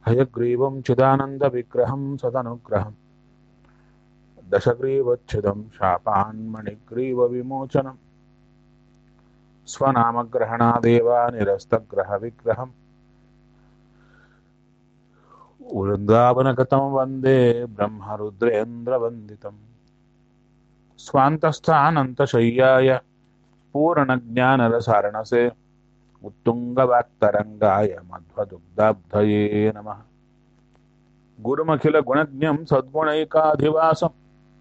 हयग्रीवं चिदानन्दविग्रहं सदनुग्रहम् दशग्रीवच्छिदं शापान्मणिग्रीवविमोचनम् स्वनामग्रहणादेव निरस्तग्रहविग्रहम् वृन्दावनगतं वन्दे ब्रह्मरुद्रेन्द्रवन्दितम् स्वान्तस्थानन्तशय्याय पूर्णज्ञानरसारणसे उत्तुङ्गवाक्तरङ्गाय मध्वदुग्धाब्धये नमः गुरुमखिलगुणज्ञं सद्गुणैकाधिवासम्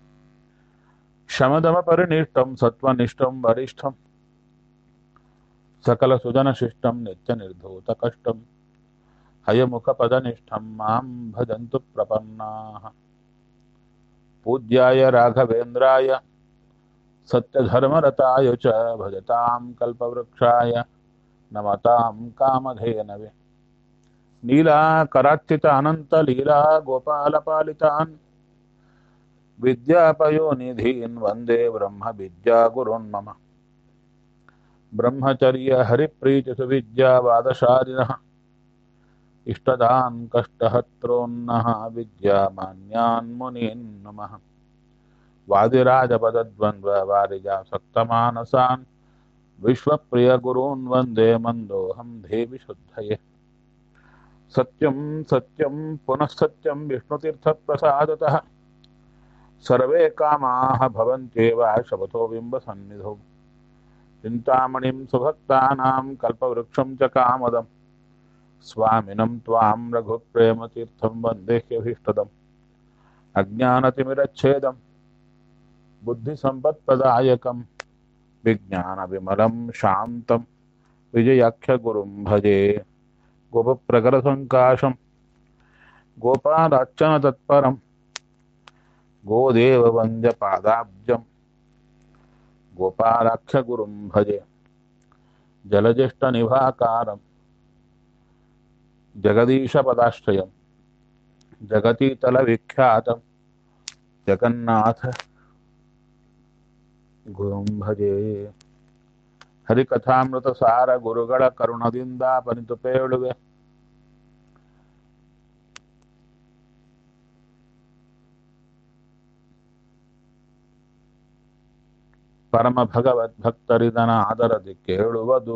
शमदमपरिनिष्टं सत्त्वनिष्ठं वरिष्ठं सकलसुजनशिष्टं नित्यनिर्धूतकष्टं हयमुखपदनिष्ठं मां भजन्तु प्रपन्नाः पूज्याय राघवेन्द्राय सत्यधर्मरताय च भजतां कल्पवृक्षाय नमतां कामधेनवे नीलाकरार्चित अनन्तलीला गोपालपालितान् विद्यापयोनिधीन् वन्दे ब्रह्मविद्यागुरुन् मम ब्रह्मचर्यहरिप्रीतिसुविद्यावादशालिनः इष्टदान् कष्टहत्रोन्नः विद्यामान्यान् मुनीन् नमः वादिराजपदद्वन्द्ववारिजासक्तमानसान् विश्वप्रियगुरून् वन्दे मन्दोऽहं देवि शुद्धये सत्यं सत्यं पुनः सत्यं विष्णुतीर्थप्रसादतः सर्वे कामाः भवन्त्येव शपथो बिम्बसन्निधौ चिन्तामणिं सुभक्तानां कल्पवृक्षं च कामदम् स्वामिनं त्वां रघुप्रेमतीर्थं वन्देह्यभीष्टदम् अज्ञानतिमिरच्छेदं बुद्धिसम्पत्प्रदायकं विज्ञानविमलं शान्तं विजयाख्यगुरुं भजे गोपप्रकरसङ्काशं गोपालार्चनतत्परं गोदेववन्द्यपादाब्जं गोपालाख्यगुरुं भजे जलज्येष्ठनिभाकारं जगदीशपदाश्रयं जगतीतलविख्यातं जगन्नाथ ಗುರುಂ ಭಜೆ ಹರಿಕಥಾಮೃತ ಸಾರ ಗುರುಗಳ ಕರುಣದಿಂದ ಪನಿತು ಪೇಳುವೆ ಪರಮ ಭಗವದ್ಭಕ್ತರಿದನ ಆದರದಿ ಕೇಳುವುದು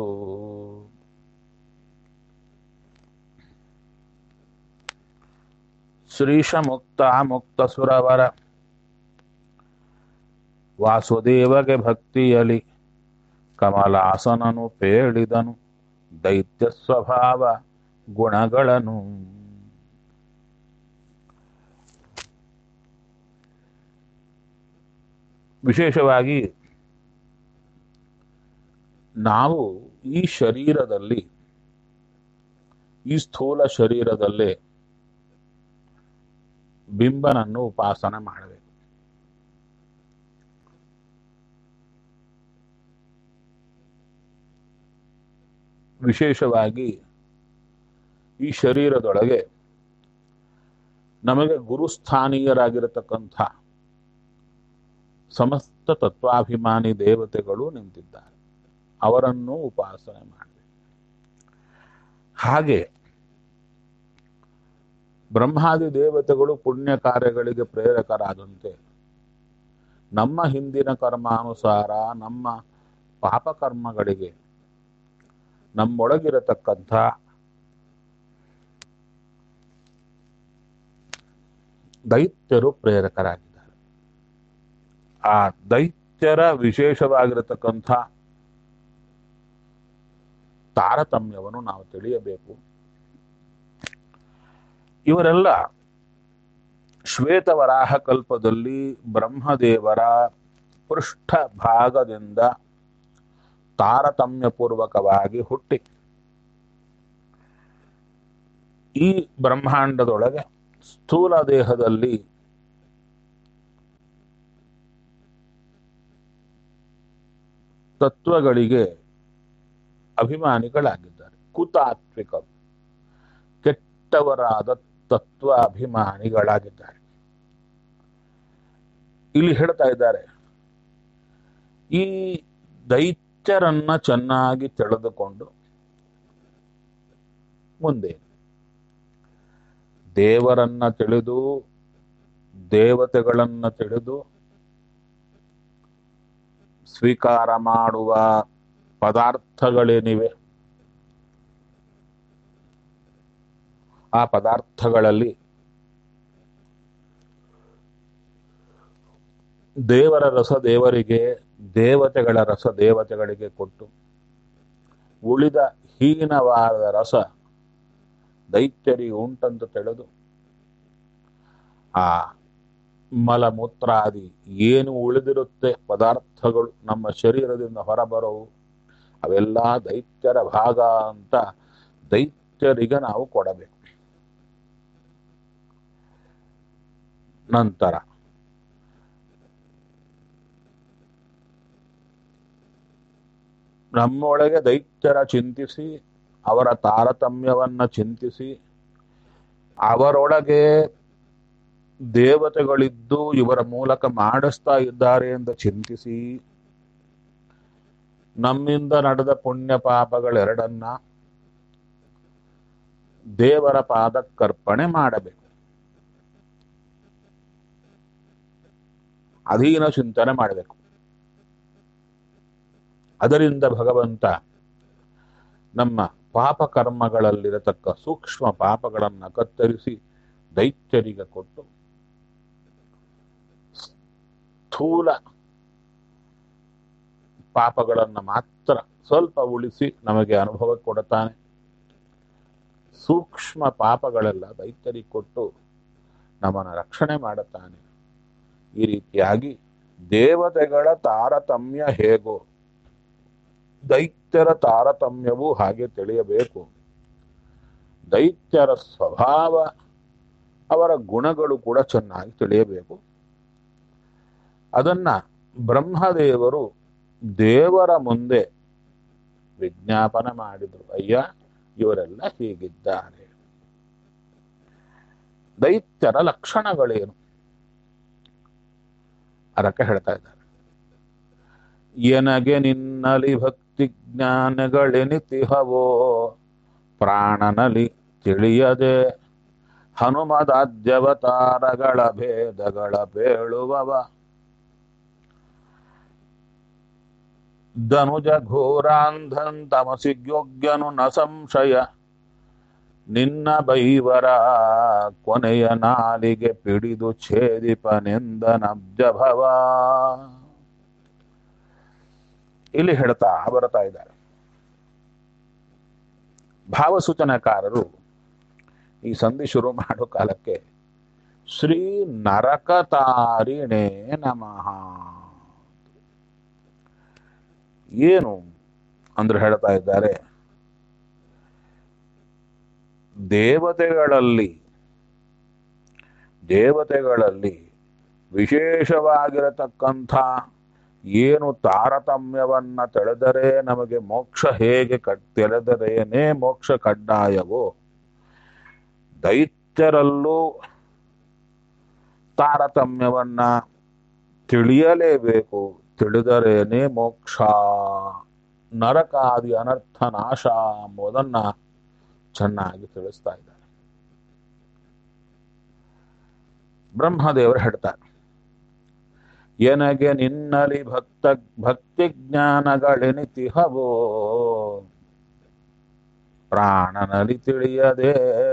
ಶ್ರೀಶ ಮುಕ್ತ ಮುಕ್ತ ಸುರವರ ವಾಸುದೇವಗೆ ಭಕ್ತಿಯಲಿ ಕಮಲಾಸನನು ಪೇಳಿದನು ದೈತ್ಯ ಸ್ವಭಾವ ಗುಣಗಳನ್ನು ವಿಶೇಷವಾಗಿ ನಾವು ಈ ಶರೀರದಲ್ಲಿ ಈ ಸ್ಥೂಲ ಶರೀರದಲ್ಲೇ ಬಿಂಬನನ್ನು ಉಪಾಸನೆ ಮಾಡಬೇಕು ವಿಶೇಷವಾಗಿ ಈ ಶರೀರದೊಳಗೆ ನಮಗೆ ಗುರುಸ್ಥಾನೀಯರಾಗಿರತಕ್ಕಂಥ ಸಮಸ್ತ ತತ್ವಾಭಿಮಾನಿ ದೇವತೆಗಳು ನಿಂತಿದ್ದಾರೆ ಅವರನ್ನು ಉಪಾಸನೆ ಮಾಡಬೇಕು ಹಾಗೆ ಬ್ರಹ್ಮಾದಿ ದೇವತೆಗಳು ಪುಣ್ಯ ಕಾರ್ಯಗಳಿಗೆ ಪ್ರೇರಕರಾದಂತೆ ನಮ್ಮ ಹಿಂದಿನ ಕರ್ಮಾನುಸಾರ ನಮ್ಮ ಪಾಪಕರ್ಮಗಳಿಗೆ ನಮ್ಮೊಳಗಿರತಕ್ಕಂಥ ದೈತ್ಯರು ಪ್ರೇರಕರಾಗಿದ್ದಾರೆ ಆ ದೈತ್ಯರ ವಿಶೇಷವಾಗಿರತಕ್ಕಂಥ ತಾರತಮ್ಯವನ್ನು ನಾವು ತಿಳಿಯಬೇಕು ಇವರೆಲ್ಲ ಶ್ವೇತವರಾಹ ಕಲ್ಪದಲ್ಲಿ ಬ್ರಹ್ಮದೇವರ ಪೃಷ್ಠ ಭಾಗದಿಂದ ತಾರತಮ್ಯಪೂರ್ವಕವಾಗಿ ಹುಟ್ಟಿ ಈ ಬ್ರಹ್ಮಾಂಡದೊಳಗೆ ಸ್ಥೂಲ ದೇಹದಲ್ಲಿ ತತ್ವಗಳಿಗೆ ಅಭಿಮಾನಿಗಳಾಗಿದ್ದಾರೆ ಕುತಾತ್ವಿಕರು ಕೆಟ್ಟವರಾದ ತತ್ವ ಅಭಿಮಾನಿಗಳಾಗಿದ್ದಾರೆ ಇಲ್ಲಿ ಹೇಳ್ತಾ ಇದ್ದಾರೆ ಈ ದೈತ್ಯರನ್ನ ಚೆನ್ನಾಗಿ ತಿಳಿದುಕೊಂಡು ಮುಂದೆ ದೇವರನ್ನ ತಿಳಿದು ದೇವತೆಗಳನ್ನ ತಿಳಿದು ಸ್ವೀಕಾರ ಮಾಡುವ ಪದಾರ್ಥಗಳೇನಿವೆ ಆ ಪದಾರ್ಥಗಳಲ್ಲಿ ದೇವರ ರಸ ದೇವರಿಗೆ ದೇವತೆಗಳ ರಸ ದೇವತೆಗಳಿಗೆ ಕೊಟ್ಟು ಉಳಿದ ಹೀನವಾದ ರಸ ದೈತ್ಯರಿಗೆ ಉಂಟಂತ ತಿಳಿದು ಆ ಮಲಮೂತ್ರಾದಿ ಏನು ಉಳಿದಿರುತ್ತೆ ಪದಾರ್ಥಗಳು ನಮ್ಮ ಶರೀರದಿಂದ ಹೊರಬರೋವು ಅವೆಲ್ಲ ದೈತ್ಯರ ಭಾಗ ಅಂತ ದೈತ್ಯರಿಗೆ ನಾವು ಕೊಡಬೇಕು ನಂತರ ನಮ್ಮೊಳಗೆ ದೈತ್ಯರ ಚಿಂತಿಸಿ ಅವರ ತಾರತಮ್ಯವನ್ನ ಚಿಂತಿಸಿ ಅವರೊಳಗೆ ದೇವತೆಗಳಿದ್ದು ಇವರ ಮೂಲಕ ಮಾಡಿಸ್ತಾ ಇದ್ದಾರೆ ಎಂದು ಚಿಂತಿಸಿ ನಮ್ಮಿಂದ ನಡೆದ ಪುಣ್ಯ ಪಾಪಗಳೆರಡನ್ನ ದೇವರ ಪಾದಕ್ಕರ್ಪಣೆ ಮಾಡಬೇಕು ಅಧೀನ ಚಿಂತನೆ ಮಾಡಬೇಕು ಅದರಿಂದ ಭಗವಂತ ನಮ್ಮ ಪಾಪ ಕರ್ಮಗಳಲ್ಲಿರತಕ್ಕ ಸೂಕ್ಷ್ಮ ಪಾಪಗಳನ್ನು ಕತ್ತರಿಸಿ ದೈತ್ಯರಿಗೆ ಕೊಟ್ಟು ಸ್ಥೂಲ ಪಾಪಗಳನ್ನು ಮಾತ್ರ ಸ್ವಲ್ಪ ಉಳಿಸಿ ನಮಗೆ ಅನುಭವ ಕೊಡುತ್ತಾನೆ ಸೂಕ್ಷ್ಮ ಪಾಪಗಳೆಲ್ಲ ದೈತ್ಯರಿಗೆ ಕೊಟ್ಟು ನಮ್ಮನ್ನು ರಕ್ಷಣೆ ಮಾಡುತ್ತಾನೆ ಈ ರೀತಿಯಾಗಿ ದೇವತೆಗಳ ತಾರತಮ್ಯ ಹೇಗೋ ದೈತ್ಯರ ತಾರತಮ್ಯವೂ ಹಾಗೆ ತಿಳಿಯಬೇಕು ದೈತ್ಯರ ಸ್ವಭಾವ ಅವರ ಗುಣಗಳು ಕೂಡ ಚೆನ್ನಾಗಿ ತಿಳಿಯಬೇಕು ಅದನ್ನ ಬ್ರಹ್ಮದೇವರು ದೇವರ ಮುಂದೆ ವಿಜ್ಞಾಪನೆ ಮಾಡಿದರು ಅಯ್ಯ ಇವರೆಲ್ಲ ಹೀಗಿದ್ದಾರೆ ದೈತ್ಯರ ಲಕ್ಷಣಗಳೇನು ಅದಕ್ಕೆ ಹೇಳ್ತಾ ಇದ್ದಾರೆ ಎನಗೆ ನಿನ್ನಲಿ ಭಕ್ತಿ ಜ್ಞಾನಗಳೆನಿತಿಹವೋ ಪ್ರಾಣನಲಿ ತಿಳಿಯದೆ ಹನುಮದಾದ್ಯವತಾರಗಳ ಭೇದಗಳ ಬೇಳುವವ ಧನುಜ ಘೋರಾಂಧನ್ ತಮಸಿಗ್ಯೋಗ್ಯನು ನ ಸಂಶಯ ನಿನ್ನ ಬೈವರ ಕೊನೆಯ ನಾಲಿಗೆ ಪಿಡಿದು ಛೇದಿಪನೆಂದನಬ್ಜಭವ ಇಲ್ಲಿ ಹೇಳ್ತಾ ಬರ್ತಾ ಇದ್ದಾರೆ ಭಾವಸೂಚನಕಾರರು ಈ ಸಂಧಿ ಶುರು ಮಾಡೋ ಕಾಲಕ್ಕೆ ಶ್ರೀ ನರಕತಾರಿಣೇ ನಮಃ ಏನು ಅಂದ್ರೆ ಹೇಳ್ತಾ ಇದ್ದಾರೆ ದೇವತೆಗಳಲ್ಲಿ ದೇವತೆಗಳಲ್ಲಿ ವಿಶೇಷವಾಗಿರತಕ್ಕಂಥ ಏನು ತಾರತಮ್ಯವನ್ನ ತಿಳಿದರೆ ನಮಗೆ ಮೋಕ್ಷ ಹೇಗೆ ಕಟ್ ತಿಳಿದರೇನೇ ಮೋಕ್ಷ ಕಡ್ಡಾಯವೋ ದೈತ್ಯರಲ್ಲೂ ತಾರತಮ್ಯವನ್ನ ತಿಳಿಯಲೇಬೇಕು ತಿಳಿದರೇನೆ ಮೋಕ್ಷ ನರಕಾದಿ ಅನರ್ಥ ನಾಶ ಎಂಬುದನ್ನ ಚೆನ್ನಾಗಿ ತಿಳಿಸ್ತಾ ಇದ್ದಾರೆ ಬ್ರಹ್ಮದೇವರು ಹೇಳ್ತಾರೆ ಎನಗೆ ನಿನ್ನಲಿ ಭಕ್ತ ಭಕ್ತಿ ಜ್ಞಾನಗಳೆನಿತಿಹವೋ ಪ್ರಾಣನಲಿ ತಿಳಿಯದೆ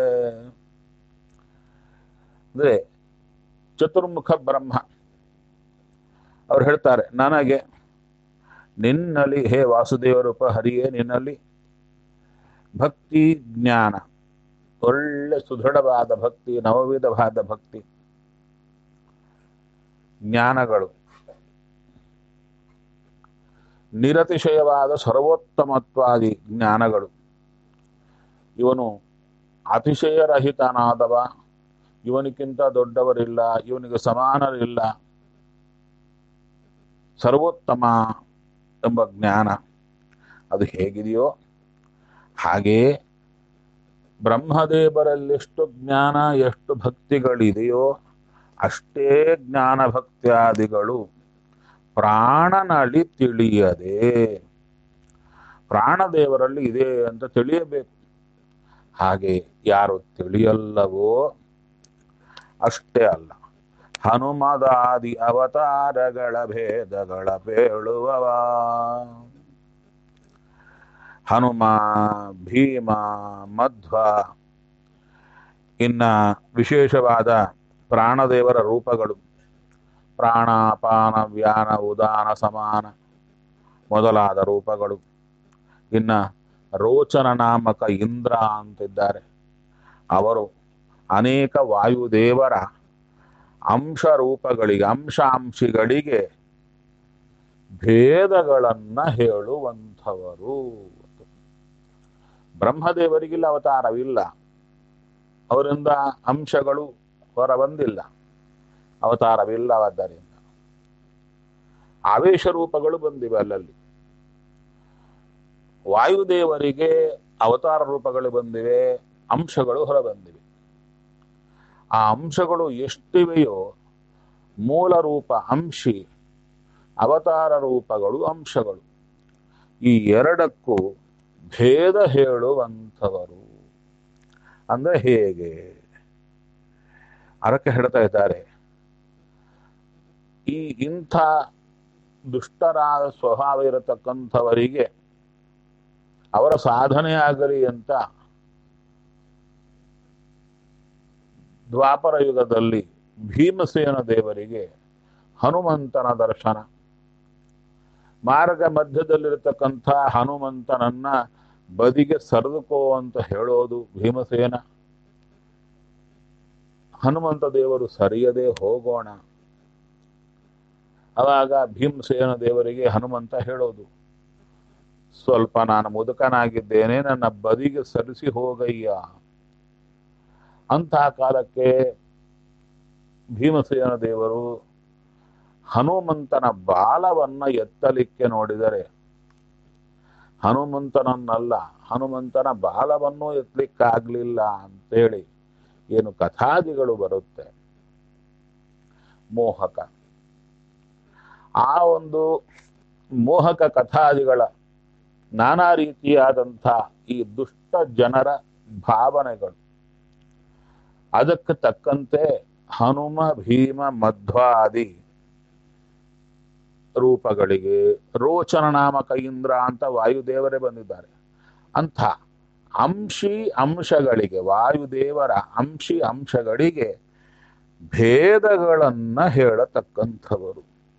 ಅಂದ್ರೆ ಚತುರ್ಮುಖ ಬ್ರಹ್ಮ ಅವ್ರು ಹೇಳ್ತಾರೆ ನನಗೆ ನಿನ್ನಲ್ಲಿ ಹೇ ವಾಸುದೇವ ರೂಪ ಹರಿಯೇ ನಿನ್ನಲ್ಲಿ ಭಕ್ತಿ ಜ್ಞಾನ ಒಳ್ಳೆ ಸುದೃಢವಾದ ಭಕ್ತಿ ನವವಿಧವಾದ ಭಕ್ತಿ ಜ್ಞಾನಗಳು ನಿರತಿಶಯವಾದ ಸರ್ವೋತ್ತಮತ್ವಾದಿ ಜ್ಞಾನಗಳು ಇವನು ಅತಿಶಯರಹಿತನಾದವ ಇವನಿಗಿಂತ ದೊಡ್ಡವರಿಲ್ಲ ಇವನಿಗೆ ಸಮಾನರಿಲ್ಲ ಸರ್ವೋತ್ತಮ ಎಂಬ ಜ್ಞಾನ ಅದು ಹೇಗಿದೆಯೋ ಹಾಗೆಯೇ ಬ್ರಹ್ಮದೇವರಲ್ಲೆಷ್ಟು ಜ್ಞಾನ ಎಷ್ಟು ಭಕ್ತಿಗಳಿದೆಯೋ ಅಷ್ಟೇ ಜ್ಞಾನ ಭಕ್ತ್ಯಾದಿಗಳು ಪ್ರಾಣನಳಿ ತಿಳಿಯದೆ ಪ್ರಾಣದೇವರಲ್ಲಿ ಇದೆ ಅಂತ ತಿಳಿಯಬೇಕು ಹಾಗೆ ಯಾರು ತಿಳಿಯಲ್ಲವೋ ಅಷ್ಟೇ ಅಲ್ಲ ಹನುಮದಾದಿ ಅವತಾರಗಳ ಭೇದಗಳ ಪೇಳುವವ ಹನುಮ ಭೀಮ ಮಧ್ವ ಇನ್ನ ವಿಶೇಷವಾದ ಪ್ರಾಣದೇವರ ರೂಪಗಳು ಪ್ರಾಣಾಪಾನ ವ್ಯಾನ ಉದಾನ ಸಮಾನ ಮೊದಲಾದ ರೂಪಗಳು ಇನ್ನ ರೋಚನ ನಾಮಕ ಇಂದ್ರ ಅಂತಿದ್ದಾರೆ ಅವರು ಅನೇಕ ವಾಯುದೇವರ ಅಂಶ ರೂಪಗಳಿಗೆ ಅಂಶಾಂಶಿಗಳಿಗೆ ಭೇದಗಳನ್ನ ಹೇಳುವಂಥವರು ಬ್ರಹ್ಮದೇವರಿಗಿಲ್ಲ ಅವತಾರವಿಲ್ಲ ಅವರಿಂದ ಅಂಶಗಳು ಹೊರ ಬಂದಿಲ್ಲ ಅವತಾರವಿಲ್ಲವಾದ್ದರಿಂದ ಆವೇಶ ರೂಪಗಳು ಬಂದಿವೆ ಅಲ್ಲಲ್ಲಿ ವಾಯುದೇವರಿಗೆ ಅವತಾರ ರೂಪಗಳು ಬಂದಿವೆ ಅಂಶಗಳು ಹೊರ ಬಂದಿವೆ ಆ ಅಂಶಗಳು ಎಷ್ಟಿವೆಯೋ ಮೂಲ ರೂಪ ಅಂಶಿ ಅವತಾರ ರೂಪಗಳು ಅಂಶಗಳು ಈ ಎರಡಕ್ಕೂ ಭೇದ ಹೇಳುವಂಥವರು ಅಂದ್ರೆ ಹೇಗೆ ಅದಕ್ಕೆ ಹೇಳ್ತಾ ಇದ್ದಾರೆ ಈ ಇಂಥ ದುಷ್ಟರಾದ ಸ್ವಭಾವ ಇರತಕ್ಕಂಥವರಿಗೆ ಅವರ ಸಾಧನೆ ಆಗಲಿ ಅಂತ ದ್ವಾಪರ ಯುಗದಲ್ಲಿ ಭೀಮಸೇನ ದೇವರಿಗೆ ಹನುಮಂತನ ದರ್ಶನ ಮಾರ್ಗ ಮಧ್ಯದಲ್ಲಿರತಕ್ಕಂಥ ಹನುಮಂತನನ್ನ ಬದಿಗೆ ಸರಿದುಕೋ ಅಂತ ಹೇಳೋದು ಭೀಮಸೇನ ಹನುಮಂತ ದೇವರು ಸರಿಯದೆ ಹೋಗೋಣ ಅವಾಗ ಭೀಮಸೇನ ದೇವರಿಗೆ ಹನುಮಂತ ಹೇಳೋದು ಸ್ವಲ್ಪ ನಾನು ಮುದುಕನಾಗಿದ್ದೇನೆ ನನ್ನ ಬದಿಗೆ ಸರಿಸಿ ಹೋಗಯ್ಯ ಅಂತಹ ಕಾಲಕ್ಕೆ ಭೀಮಸೇನ ದೇವರು ಹನುಮಂತನ ಬಾಲವನ್ನ ಎತ್ತಲಿಕ್ಕೆ ನೋಡಿದರೆ ಹನುಮಂತನನ್ನಲ್ಲ ಹನುಮಂತನ ಬಾಲವನ್ನು ಎತ್ತಲಿಕ್ಕಾಗ್ಲಿಲ್ಲ ಅಂತೇಳಿ ಏನು ಕಥಾದಿಗಳು ಬರುತ್ತೆ ಮೋಹಕ ಆ ಒಂದು ಮೋಹಕ ಕಥಾದಿಗಳ ನಾನಾ ರೀತಿಯಾದಂಥ ಈ ದುಷ್ಟ ಜನರ ಭಾವನೆಗಳು ಅದಕ್ಕೆ ತಕ್ಕಂತೆ ಹನುಮ ಭೀಮ ಮಧ್ವಾದಿ ರೂಪಗಳಿಗೆ ರೋಚನ ನಾಮಕ ಇಂದ್ರ ಅಂತ ವಾಯುದೇವರೇ ಬಂದಿದ್ದಾರೆ ಅಂಥ ಅಂಶಿ ಅಂಶಗಳಿಗೆ ವಾಯುದೇವರ ಅಂಶಿ ಅಂಶಗಳಿಗೆ ಭೇದಗಳನ್ನ ಹೇಳತಕ್ಕಂಥವರು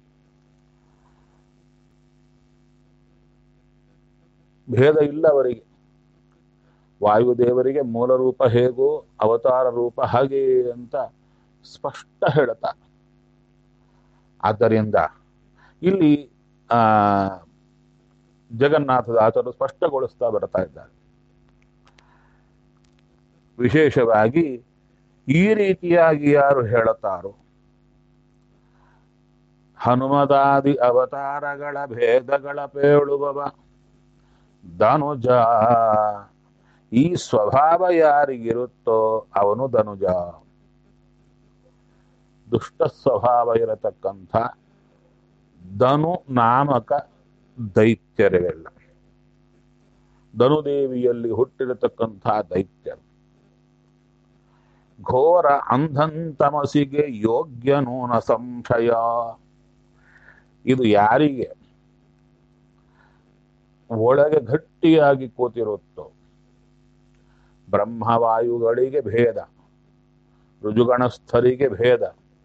ಭೇದ ಇಲ್ಲ ಅವರಿಗೆ ವಾಯುದೇವರಿಗೆ ಮೂಲ ರೂಪ ಹೇಗೋ ಅವತಾರ ರೂಪ ಹಾಗೆ ಅಂತ ಸ್ಪಷ್ಟ ಹೇಳ್ತಾರೆ ಆದ್ದರಿಂದ ಇಲ್ಲಿ ಆ ಜಗನ್ನಾಥದಾಸರು ಸ್ಪಷ್ಟಗೊಳಿಸ್ತಾ ಬರ್ತಾ ಇದ್ದಾರೆ ವಿಶೇಷವಾಗಿ ಈ ರೀತಿಯಾಗಿ ಯಾರು ಹೇಳುತ್ತಾರೋ ಹನುಮದಾದಿ ಅವತಾರಗಳ ಭೇದಗಳ ಪೇಳುವವ ಧನುಜ ಈ ಸ್ವಭಾವ ಯಾರಿಗಿರುತ್ತೋ ಅವನು ಧನುಜ ದುಷ್ಟ ಸ್ವಭಾವ ಇರತಕ್ಕಂಥ ಧನು ನಾಮಕ ದೈತ್ಯರಿವೆಲ್ಲ ಧನುದೇವಿಯಲ್ಲಿ ಹುಟ್ಟಿರತಕ್ಕಂಥ ದೈತ್ಯರು ಘೋರ ಅಂಧಂತಮಸಿಗೆ ಯೋಗ್ಯನೂನ ಸಂಶಯ ಇದು ಯಾರಿಗೆ ಒಳಗೆ ಗಟ್ಟಿಯಾಗಿ ಕೂತಿರುತ್ತೋ ಬ್ರಹ್ಮವಾಯುಗಳಿಗೆ ಭೇದ ಋಜುಗಣಸ್ಥರಿಗೆ ಭೇದ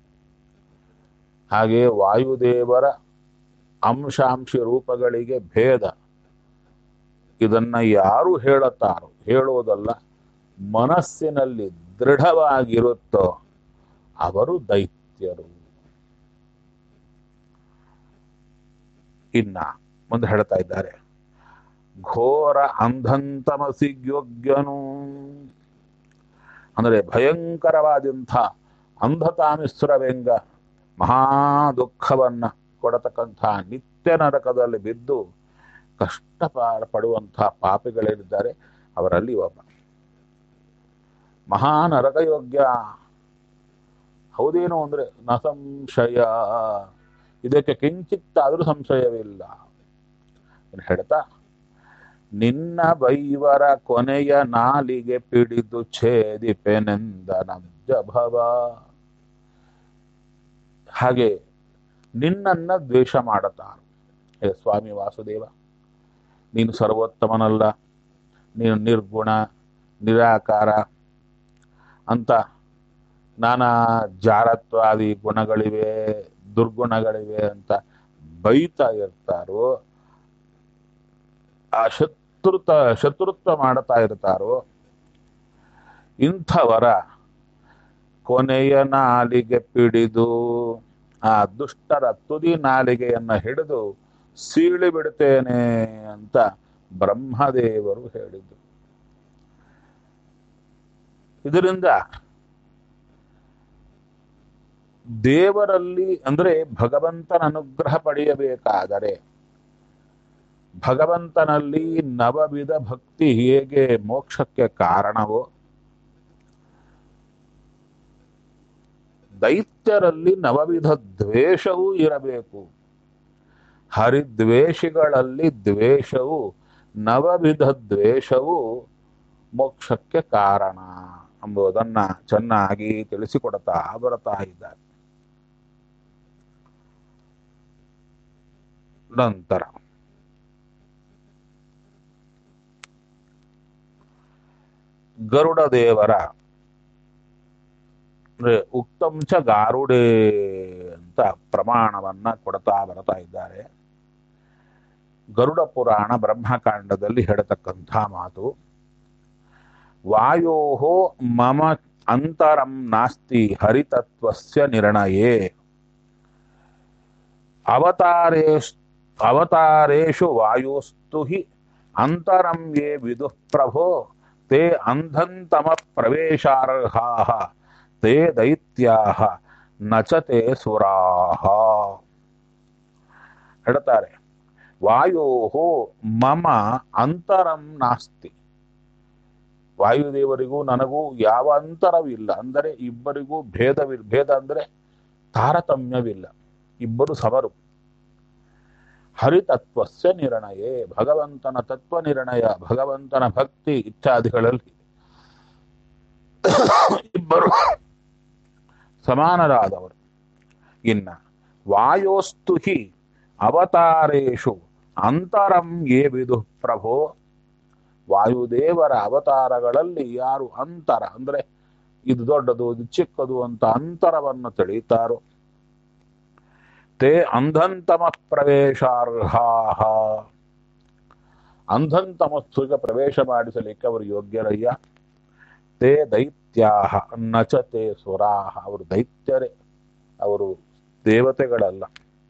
ಹಾಗೆ ವಾಯುದೇವರ ಅಂಶಾಂಶಿ ರೂಪಗಳಿಗೆ ಭೇದ ಇದನ್ನ ಯಾರು ಹೇಳುತ್ತಾರೋ ಹೇಳೋದಲ್ಲ ಮನಸ್ಸಿನಲ್ಲಿ ದೃಢವಾಗಿರುತ್ತೋ ಅವರು ದೈತ್ಯರು ಇನ್ನ ಮುಂದೆ ಹೇಳ್ತಾ ಇದ್ದಾರೆ ಘೋರ ಅಂಧಂತಮಸಿಗ್ಯೋಗ್ಯನು ಅಂದರೆ ಭಯಂಕರವಾದಂಥ ಅಂಧತಾಮಿಸ್ರ ವ್ಯಂಗ ಮಹಾ ದುಃಖವನ್ನ ಕೊಡತಕ್ಕಂಥ ನಿತ್ಯ ನರಕದಲ್ಲಿ ಬಿದ್ದು ಕಷ್ಟ ಪಡುವಂಥ ಪಾಪಿಗಳೇನಿದ್ದಾರೆ ಅವರಲ್ಲಿ ಒಬ್ಬ ಮಹಾ ನರಕಯೋಗ್ಯ ಹೌದೇನು ಅಂದ್ರೆ ನ ಸಂಶಯ ಇದಕ್ಕೆ ಕಿಂಚಿತ್ತಾದರೂ ಸಂಶಯವಿಲ್ಲ ಇನ್ನು ಹೇಳ್ತಾ ನಿನ್ನ ಬೈವರ ಕೊನೆಯ ನಾಲಿಗೆ ಪಿಡಿದು ಛೇದಿಪೆನೆಂದ ನಬ್ಜ ಭವ ಹಾಗೆ ನಿನ್ನನ್ನ ದ್ವೇಷ ಮಾಡುತ್ತಾರೆ ಹೇ ಸ್ವಾಮಿ ವಾಸುದೇವ ನೀನು ಸರ್ವೋತ್ತಮನಲ್ಲ ನೀನು ನಿರ್ಗುಣ ನಿರಾಕಾರ ಅಂತ ನಾನಾ ಜಾರತ್ವಾದಿ ಗುಣಗಳಿವೆ ದುರ್ಗುಣಗಳಿವೆ ಅಂತ ಬೈತಾ ಇರ್ತಾರೋ ಆ ಶತ್ರುತ ಶತ್ರುತ್ವ ಮಾಡ್ತಾ ಇರ್ತಾರೋ ಇಂಥವರ ಕೊನೆಯ ನಾಲಿಗೆ ಪಿಡಿದು ಆ ದುಷ್ಟರ ತುದಿ ನಾಲಿಗೆಯನ್ನ ಹಿಡಿದು ಸೀಳಿ ಬಿಡ್ತೇನೆ ಅಂತ ಬ್ರಹ್ಮದೇವರು ಹೇಳಿದರು ಇದರಿಂದ ದೇವರಲ್ಲಿ ಅಂದ್ರೆ ಭಗವಂತನ ಅನುಗ್ರಹ ಪಡೆಯಬೇಕಾದರೆ ಭಗವಂತನಲ್ಲಿ ನವವಿಧ ಭಕ್ತಿ ಹೇಗೆ ಮೋಕ್ಷಕ್ಕೆ ಕಾರಣವೋ ದೈತ್ಯರಲ್ಲಿ ನವವಿಧ ದ್ವೇಷವೂ ಇರಬೇಕು ಹರಿದ್ವೇಷಿಗಳಲ್ಲಿ ದ್ವೇಷವು ನವವಿಧ ದ್ವೇಷವು ಮೋಕ್ಷಕ್ಕೆ ಕಾರಣ ಎಂಬುದನ್ನ ಚೆನ್ನಾಗಿ ತಿಳಿಸಿಕೊಡ್ತಾ ಬರ್ತಾ ಇದ್ದಾರೆ ನಂತರ ಗರುಡ ದೇವರ ಅಂದ್ರೆ ಉಕ್ತಂಚ ಗಾರುಡೆ ಅಂತ ಪ್ರಮಾಣವನ್ನ ಕೊಡ್ತಾ ಬರ್ತಾ ಇದ್ದಾರೆ ಗರುಡ ಪುರಾಣ ಬ್ರಹ್ಮಕಾಂಡದಲ್ಲಿ ಹೇಳತಕ್ಕಂಥ ಮಾತು ವಾಯೋ ಮಮ ಅಂತರಂ ನಾಸ್ತಿ ಹರಿತತ್ವಸ್ಯ ನಿರ್ಣಯೇ ಅವತಾರೇಶ್ ಅವತಾರೇಶು ವಾಯುಸ್ತು ಹಿ ಅಂತರಂ ಯೇ ವಿದುಃ ಪ್ರಭೋ ತೇ ಅಂಧಂತಮ ಪ್ರವೇಶಾರ್ಹಾ ತೇ ದೈತ್ಯಾ ನಚತೆ ಸುರಾಹ ಹೇಳ್ತಾರೆ ವಾಯೋ ಮಮ ಅಂತರಂ ನಾಸ್ತಿ ವಾಯುದೇವರಿಗೂ ನನಗೂ ಯಾವ ಅಂತರವಿಲ್ಲ ಅಂದರೆ ಇಬ್ಬರಿಗೂ ಭೇದವಿಲ್ಲ ಭೇದ ಅಂದರೆ ತಾರತಮ್ಯವಿಲ್ಲ ಇಬ್ಬರು ಸಮರು ಹರಿತತ್ವಸ್ಯ ನಿರ್ಣಯೇ ಭಗವಂತನ ತತ್ವ ನಿರ್ಣಯ ಭಗವಂತನ ಭಕ್ತಿ ಇತ್ಯಾದಿಗಳಲ್ಲಿ ಇಬ್ಬರು ಸಮಾನರಾದವರು ಇನ್ನ ವಾಯೋಸ್ತು ಹಿ ಅವತಾರೇಶು ಅಂತರಂ ಯೇ ವಿದು ಪ್ರಭೋ ವಾಯುದೇವರ ಅವತಾರಗಳಲ್ಲಿ ಯಾರು ಅಂತರ ಅಂದ್ರೆ ಇದು ದೊಡ್ಡದು ಇದು ಚಿಕ್ಕದು ಅಂತ ಅಂತರವನ್ನು ತಿಳಿಯುತ್ತಾರೋ ತೇ ಅಂಧಂತಮ ಪ್ರವೇಶಾರ್ಹಾ ಅಂಧಂತಮಸ್ತುಗೆ ಪ್ರವೇಶ ಮಾಡಿಸಲಿಕ್ಕೆ ಅವರು ಯೋಗ್ಯರಯ್ಯ ತೇ ದೈತ್ಯಾ ನಚತೆ ಸುರಾಹ ಅವರು ದೈತ್ಯರೇ ಅವರು ದೇವತೆಗಳಲ್ಲ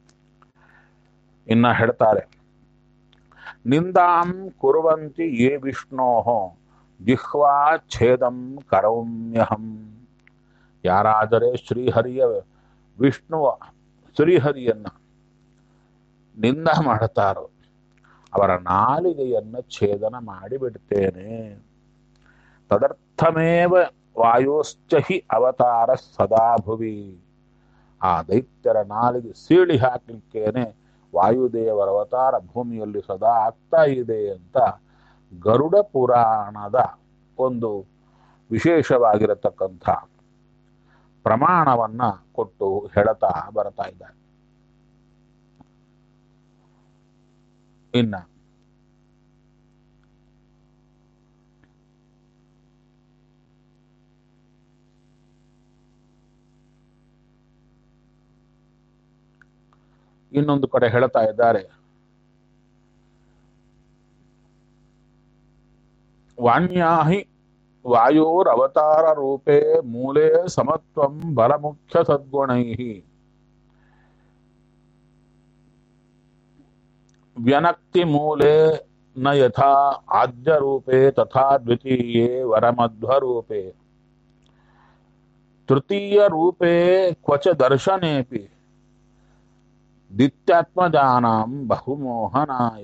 ಇನ್ನ ಹೇಳ್ತಾರೆ ನಿಂದಾಂ ಕುರುವಂತಿ ಯೇ ವಿಷ್ಣೋ ಜಿಹ್ವಾ ಛೇದಂ ಕರೌಮ್ಯಹಂ ಯಾರಾದರೆ ಶ್ರೀಹರಿಯ ವಿಷ್ಣುವ ಶ್ರೀಹರಿಯನ್ನ ನಿಂದ ಮಾಡುತ್ತಾರೋ ಅವರ ನಾಲಿಗೆಯನ್ನ ಛೇದನ ಮಾಡಿಬಿಡ್ತೇನೆ ತದರ್ಥಮೇವ ವಾಯೋಶ್ಚ ಹಿ ಅವತಾರ ಸದಾ ಭುವಿ ಆ ದೈತ್ಯರ ನಾಲಿಗೆ ಸೀಳಿ ಹಾಕಲಿಕ್ಕೇನೆ ವಾಯುದೇವರ ಅವತಾರ ಭೂಮಿಯಲ್ಲಿ ಸದಾ ಆಗ್ತಾ ಇದೆ ಅಂತ ಗರುಡ ಪುರಾಣದ ಒಂದು ವಿಶೇಷವಾಗಿರತಕ್ಕಂಥ ಪ್ರಮಾಣವನ್ನ ಕೊಟ್ಟು ಹೇಳತಾ ಬರ್ತಾ ಇದ್ದಾರೆ ಇನ್ನ ಇನ್ನೊಂದು ಕಡೆ ಹೇಳ್ತಾ ಇದ್ದಾರೆ ವಾಣ್ಯಾಹಿ ವಾಯೋರವತಾರ ರೂಪೇ ಮೂಲೆ ಸಮತ್ವಂ ಬಲಮುಖ್ಯ ಸದ್ಗುಣೈ ವ್ಯನಕ್ತಿ ಮೂಲೆ ನ ಯಥಾ ಆದ್ಯ ರೂಪೇ ತಥಾ ದ್ವಿತೀಯೇ ವರಮಧ್ವರೂಪೇ ತೃತೀಯ ರೂಪೇ ಕ್ವಚ ದರ್ಶನೇಪಿ ದಿತ್ಯಾತ್ಮಜಾನಾಂ ಬಹುಮೋಹನಾಯ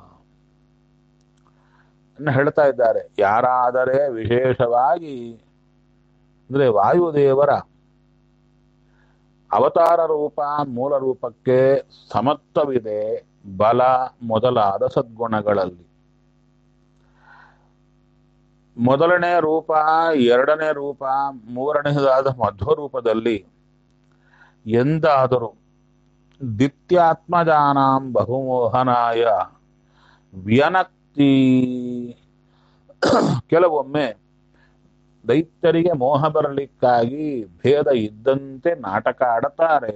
ಅನ್ನು ಹೇಳ್ತಾ ಇದ್ದಾರೆ ಯಾರಾದರೆ ವಿಶೇಷವಾಗಿ ಅಂದ್ರೆ ವಾಯುದೇವರ ಅವತಾರ ರೂಪ ಮೂಲ ರೂಪಕ್ಕೆ ಸಮತ್ವವಿದೆ ಬಲ ಮೊದಲಾದ ಸದ್ಗುಣಗಳಲ್ಲಿ ಮೊದಲನೇ ರೂಪ ಎರಡನೇ ರೂಪ ಮೂರನೆಯದಾದ ಮಧ್ವ ರೂಪದಲ್ಲಿ ಎಂದಾದರೂ ದಿತ್ಯಾತ್ಮಜಾನಾಂ ಬಹುಮೋಹನಾಯ ವ್ಯನಕ್ತಿ ಕೆಲವೊಮ್ಮೆ ದೈತ್ಯರಿಗೆ ಮೋಹ ಬರಲಿಕ್ಕಾಗಿ ಭೇದ ಇದ್ದಂತೆ ನಾಟಕ ಆಡುತ್ತಾರೆ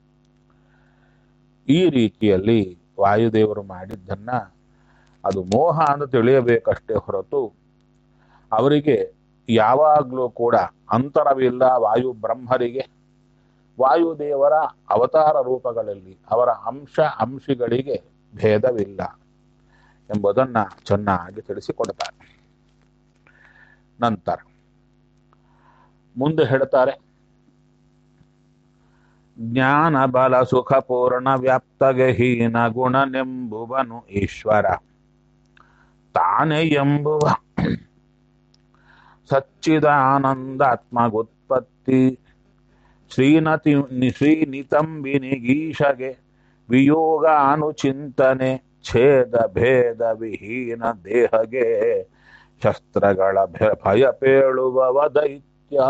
ಈ ರೀತಿಯಲ್ಲಿ ವಾಯುದೇವರು ಮಾಡಿದ್ದನ್ನ ಅದು ಮೋಹ ಅಂತ ತಿಳಿಯಬೇಕಷ್ಟೇ ಹೊರತು ಅವರಿಗೆ ಯಾವಾಗಲೂ ಕೂಡ ಅಂತರವಿಲ್ಲ ವಾಯು ಬ್ರಹ್ಮರಿಗೆ ವಾಯುದೇವರ ಅವತಾರ ರೂಪಗಳಲ್ಲಿ ಅವರ ಅಂಶ ಅಂಶಿಗಳಿಗೆ ಭೇದವಿಲ್ಲ ಎಂಬುದನ್ನ ಚೆನ್ನಾಗಿ ತಿಳಿಸಿಕೊಡ್ತಾರೆ ನಂತರ ಮುಂದೆ ಹೇಳ್ತಾರೆ ಜ್ಞಾನ ಬಲ ಸುಖ ಪೂರ್ಣ ವ್ಯಾಪ್ತಗಹೀನ ಗುಣನೆಂಬುವನು ಈಶ್ವರ ತಾನೇ ಎಂಬುವ ಸಚ್ಚಿದಾನಂದಾತ್ಮಗುತ್ಪತ್ತಿ ಶ್ರೀನತಿ ಶ್ರೀನಿತಂಬಿನಿಗೀಶಗೆ ವಿಯೋಗ ಅನುಚಿಂತನೆ ಛೇದ ಭೇದ ವಿಹೀನ ದೇಹಗೆ ಶಸ್ತ್ರಗಳ ಭೆ- ಭಯ ಪೇಳುವವ ದೈತ್ಯ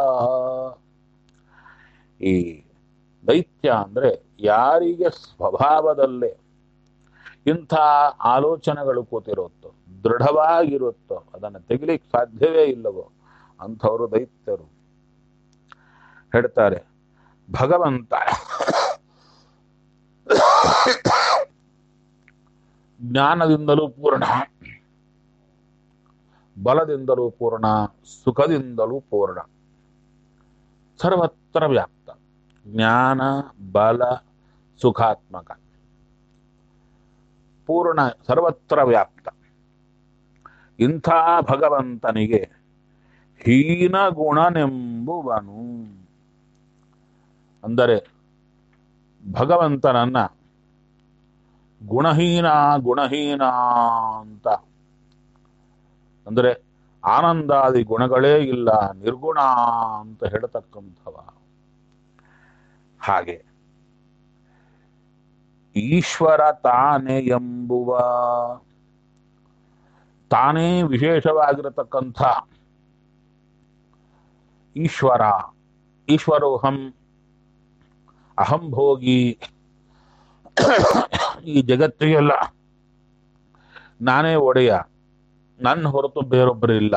ಈ ದೈತ್ಯ ಅಂದ್ರೆ ಯಾರಿಗೆ ಸ್ವಭಾವದಲ್ಲೇ ಇಂಥ ಆಲೋಚನೆಗಳು ಕೂತಿರುತ್ತೋ ದೃಢವಾಗಿರುತ್ತೋ ಅದನ್ನು ತೆಗಿಲಿಕ್ಕೆ ಸಾಧ್ಯವೇ ಇಲ್ಲವೋ ಅಂಥವರು ದೈತ್ಯರು ಹೇಳ್ತಾರೆ ಭಗವಂತ ಜ್ಞಾನದಿಂದಲೂ ಪೂರ್ಣ ಬಲದಿಂದಲೂ ಪೂರ್ಣ ಸುಖದಿಂದಲೂ ಪೂರ್ಣ ಸರ್ವತ್ರ ವ್ಯಾಪ್ತ ಜ್ಞಾನ ಬಲ ಸುಖಾತ್ಮಕ ಪೂರ್ಣ ಸರ್ವತ್ರ ವ್ಯಾಪ್ತ ಇಂಥ ಭಗವಂತನಿಗೆ ಹೀನ ಗುಣನೆಂಬುವನು ಅಂದರೆ ಭಗವಂತನನ್ನ ಗುಣಹೀನ ಗುಣಹೀನ ಅಂತ ಅಂದರೆ ಆನಂದಾದಿ ಗುಣಗಳೇ ಇಲ್ಲ ನಿರ್ಗುಣ ಅಂತ ಹೇಳ್ತಕ್ಕಂಥವ ಹಾಗೆ ಈಶ್ವರ ತಾನೇ ಎಂಬುವ ತಾನೇ ವಿಶೇಷವಾಗಿರತಕ್ಕಂಥ ಈಶ್ವರ ಈಶ್ವರೋಹಂ ಅಹಂ ಭೋಗಿ ಈ ಜಗತ್ತಿಗೆಲ್ಲ ನಾನೇ ಒಡೆಯ ನನ್ನ ಹೊರತು ಬೇರೊಬ್ಬರು ಇಲ್ಲ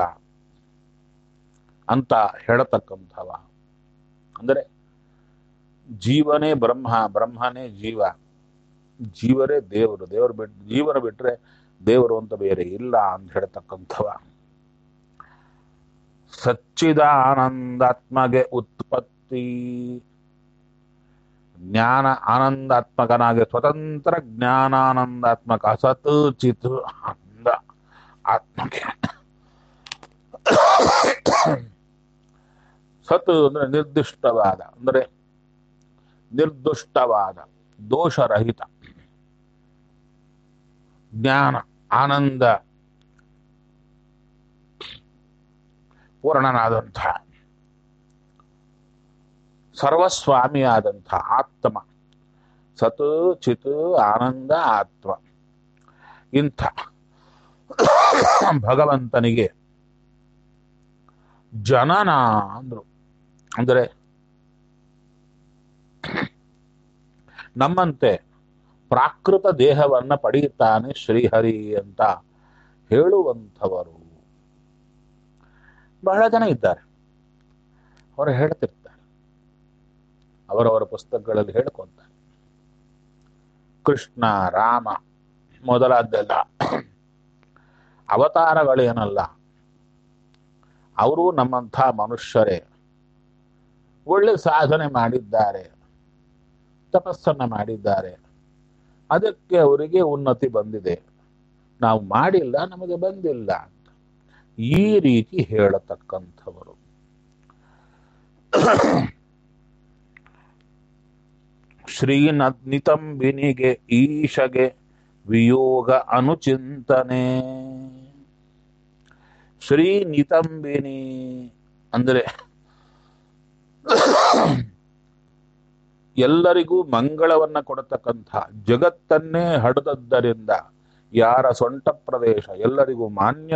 ಅಂತ ಹೇಳತಕ್ಕಂಥವ ಅಂದರೆ ಜೀವನೇ ಬ್ರಹ್ಮ ಬ್ರಹ್ಮನೇ ಜೀವ ಜೀವರೇ ದೇವರು ದೇವರು ಬಿಟ್ಟು ಜೀವನ ಬಿಟ್ರೆ ದೇವರು ಅಂತ ಬೇರೆ ಇಲ್ಲ ಅಂತ ಹೇಳ್ತಕ್ಕಂಥವ ಸಚ್ಚಿದಾನಂದಾತ್ಮಗೆ ಉತ್ಪತ್ತಿ ಜ್ಞಾನ ಆನಂದಾತ್ಮಕನಾಗಿ ಸ್ವತಂತ್ರ ಜ್ಞಾನಾನಂದಾತ್ಮಕ ಸತ್ ಚಿತ್ ಆನಂದ ಆತ್ಮಕ್ಕೆ ಸತ್ ಅಂದ್ರೆ ನಿರ್ದಿಷ್ಟವಾದ ಅಂದರೆ ನಿರ್ದುಷ್ಟವಾದ ದೋಷರಹಿತ ಜ್ಞಾನ ಆನಂದ ಪೂರ್ಣನಾದಂಥ ಸರ್ವಸ್ವಾಮಿಯಾದಂಥ ಆತ್ಮ ಸತ್ ಚಿತ್ ಆನಂದ ಆತ್ಮ ಇಂಥ ಭಗವಂತನಿಗೆ ಜನನ ಅಂದ್ರು ಅಂದರೆ ನಮ್ಮಂತೆ ಪ್ರಾಕೃತ ದೇಹವನ್ನ ಪಡೆಯುತ್ತಾನೆ ಶ್ರೀಹರಿ ಅಂತ ಹೇಳುವಂಥವರು ಬಹಳ ಜನ ಇದ್ದಾರೆ ಅವರು ಹೇಳ್ತಿರ್ತಾರೆ ಅವರವರ ಪುಸ್ತಕಗಳಲ್ಲಿ ಹೇಳ್ಕೊಂತಾರೆ ಕೃಷ್ಣ ರಾಮ ಮೊದಲಾದ್ದೆಲ್ಲ ಅವತಾರಗಳೇನಲ್ಲ ಅವರು ನಮ್ಮಂಥ ಮನುಷ್ಯರೇ ಒಳ್ಳೆ ಸಾಧನೆ ಮಾಡಿದ್ದಾರೆ ತಪಸ್ಸನ್ನ ಮಾಡಿದ್ದಾರೆ ಅದಕ್ಕೆ ಅವರಿಗೆ ಉನ್ನತಿ ಬಂದಿದೆ ನಾವು ಮಾಡಿಲ್ಲ ನಮಗೆ ಬಂದಿಲ್ಲ ಅಂತ ಈ ರೀತಿ ಹೇಳತಕ್ಕಂಥವರು ಶ್ರೀನ ನಿತಂಬಿನಿಗೆ ಈಶಗೆ ವಿಯೋಗ ಅನುಚಿಂತನೆ ಶ್ರೀ ನಿತಂಬಿನಿ ಅಂದರೆ ಎಲ್ಲರಿಗೂ ಮಂಗಳವನ್ನ ಕೊಡತಕ್ಕಂಥ ಜಗತ್ತನ್ನೇ ಹಡದದ್ದರಿಂದ ಯಾರ ಸೊಂಟ ಪ್ರದೇಶ ಎಲ್ಲರಿಗೂ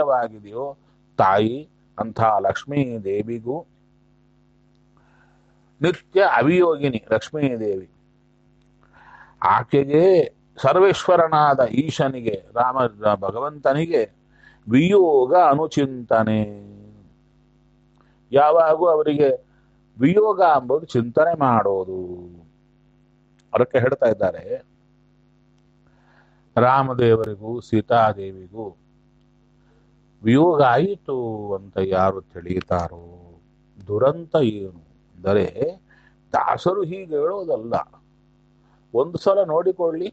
ಮಾನ್ಯವಾಗಿದೆಯೋ ತಾಯಿ ಅಂಥ ಲಕ್ಷ್ಮೀ ದೇವಿಗೂ ನಿತ್ಯ ಅವಿಯೋಗಿನಿ ಲಕ್ಷ್ಮೀದೇವಿ ಆಕೆಗೆ ಸರ್ವೇಶ್ವರನಾದ ಈಶನಿಗೆ ರಾಮ ಭಗವಂತನಿಗೆ ವಿಯೋಗ ಅನುಚಿಂತನೆ ಯಾವಾಗೂ ಅವರಿಗೆ ವಿಯೋಗ ಎಂಬುದು ಚಿಂತನೆ ಮಾಡೋದು ಅದಕ್ಕೆ ಹೇಳ್ತಾ ಇದ್ದಾರೆ ರಾಮದೇವರಿಗೂ ಸೀತಾದೇವಿಗೂ ವಿಯೋಗ ಆಯಿತು ಅಂತ ಯಾರು ತಿಳಿಯುತ್ತಾರೋ ದುರಂತ ಏನು ಅಂದರೆ ದಾಸರು ಹೀಗೆ ಹೇಳೋದಲ್ಲ ಒಂದು ಸಲ ನೋಡಿಕೊಳ್ಳಿ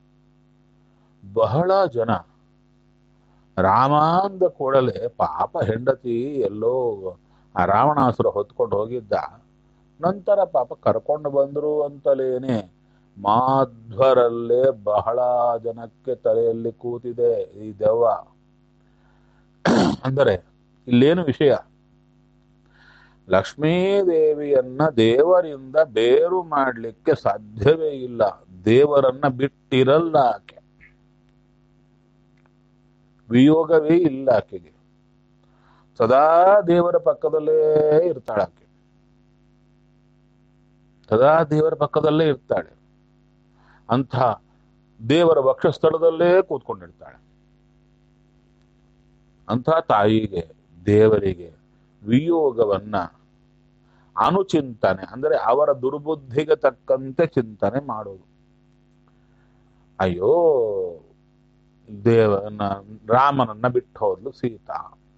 ಬಹಳ ಜನ ರಾಮ ಅಂದ ಕೂಡಲೇ ಪಾಪ ಹೆಂಡತಿ ಎಲ್ಲೋ ಆ ರಾವಣಾಸುರ ಹೊತ್ಕೊಂಡು ಹೋಗಿದ್ದ ನಂತರ ಪಾಪ ಕರ್ಕೊಂಡು ಬಂದ್ರು ಅಂತಲೇನೆ ಮಾಧ್ವರಲ್ಲೇ ಬಹಳ ಜನಕ್ಕೆ ತಲೆಯಲ್ಲಿ ಕೂತಿದೆ ಈ ದೆವ್ವ ಅಂದರೆ ಇಲ್ಲೇನು ವಿಷಯ ಲಕ್ಷ್ಮೀದೇವಿಯನ್ನ ದೇವರಿಂದ ಬೇರು ಮಾಡಲಿಕ್ಕೆ ಸಾಧ್ಯವೇ ಇಲ್ಲ ದೇವರನ್ನ ಬಿಟ್ಟಿರಲ್ಲ ಆಕೆ ವಿಯೋಗವೇ ಇಲ್ಲ ಆಕೆಗೆ ಸದಾ ದೇವರ ಪಕ್ಕದಲ್ಲೇ ಇರ್ತಾಳೆ ಆಕೆ ಸದಾ ದೇವರ ಪಕ್ಕದಲ್ಲೇ ಇರ್ತಾಳೆ ಅಂಥ ದೇವರ ವಕ್ಷಸ್ಥಳದಲ್ಲೇ ಕೂತ್ಕೊಂಡಿರ್ತಾಳೆ ಅಂಥ ತಾಯಿಗೆ ದೇವರಿಗೆ ವಿಯೋಗವನ್ನ ಅನುಚಿಂತನೆ ಅಂದರೆ ಅವರ ದುರ್ಬುದ್ಧಿಗೆ ತಕ್ಕಂತೆ ಚಿಂತನೆ ಮಾಡೋದು ಅಯ್ಯೋ ದೇವನ ರಾಮನನ್ನ ಬಿಟ್ಟು ಹೋದ್ಲು ಸೀತಾ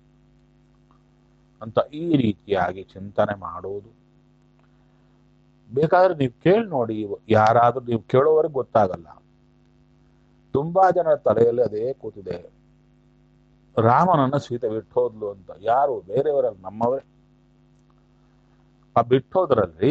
ಅಂತ ಈ ರೀತಿಯಾಗಿ ಚಿಂತನೆ ಮಾಡೋದು ಬೇಕಾದ್ರೆ ನೀವು ಕೇಳಿ ನೋಡಿ ಯಾರಾದ್ರೂ ನೀವು ಕೇಳೋವರೆಗೆ ಗೊತ್ತಾಗಲ್ಲ ತುಂಬಾ ಜನ ತಲೆಯಲ್ಲಿ ಅದೇ ಕೂತಿದೆ ರಾಮನನ್ನ ಸೀತೆ ಬಿಟ್ಟು ಹೋದ್ಲು ಅಂತ ಯಾರು ಬೇರೆಯವರಲ್ಲ ನಮ್ಮವರೇ ಆ ಬಿಟ್ಟೋದ್ರಲ್ಲಿ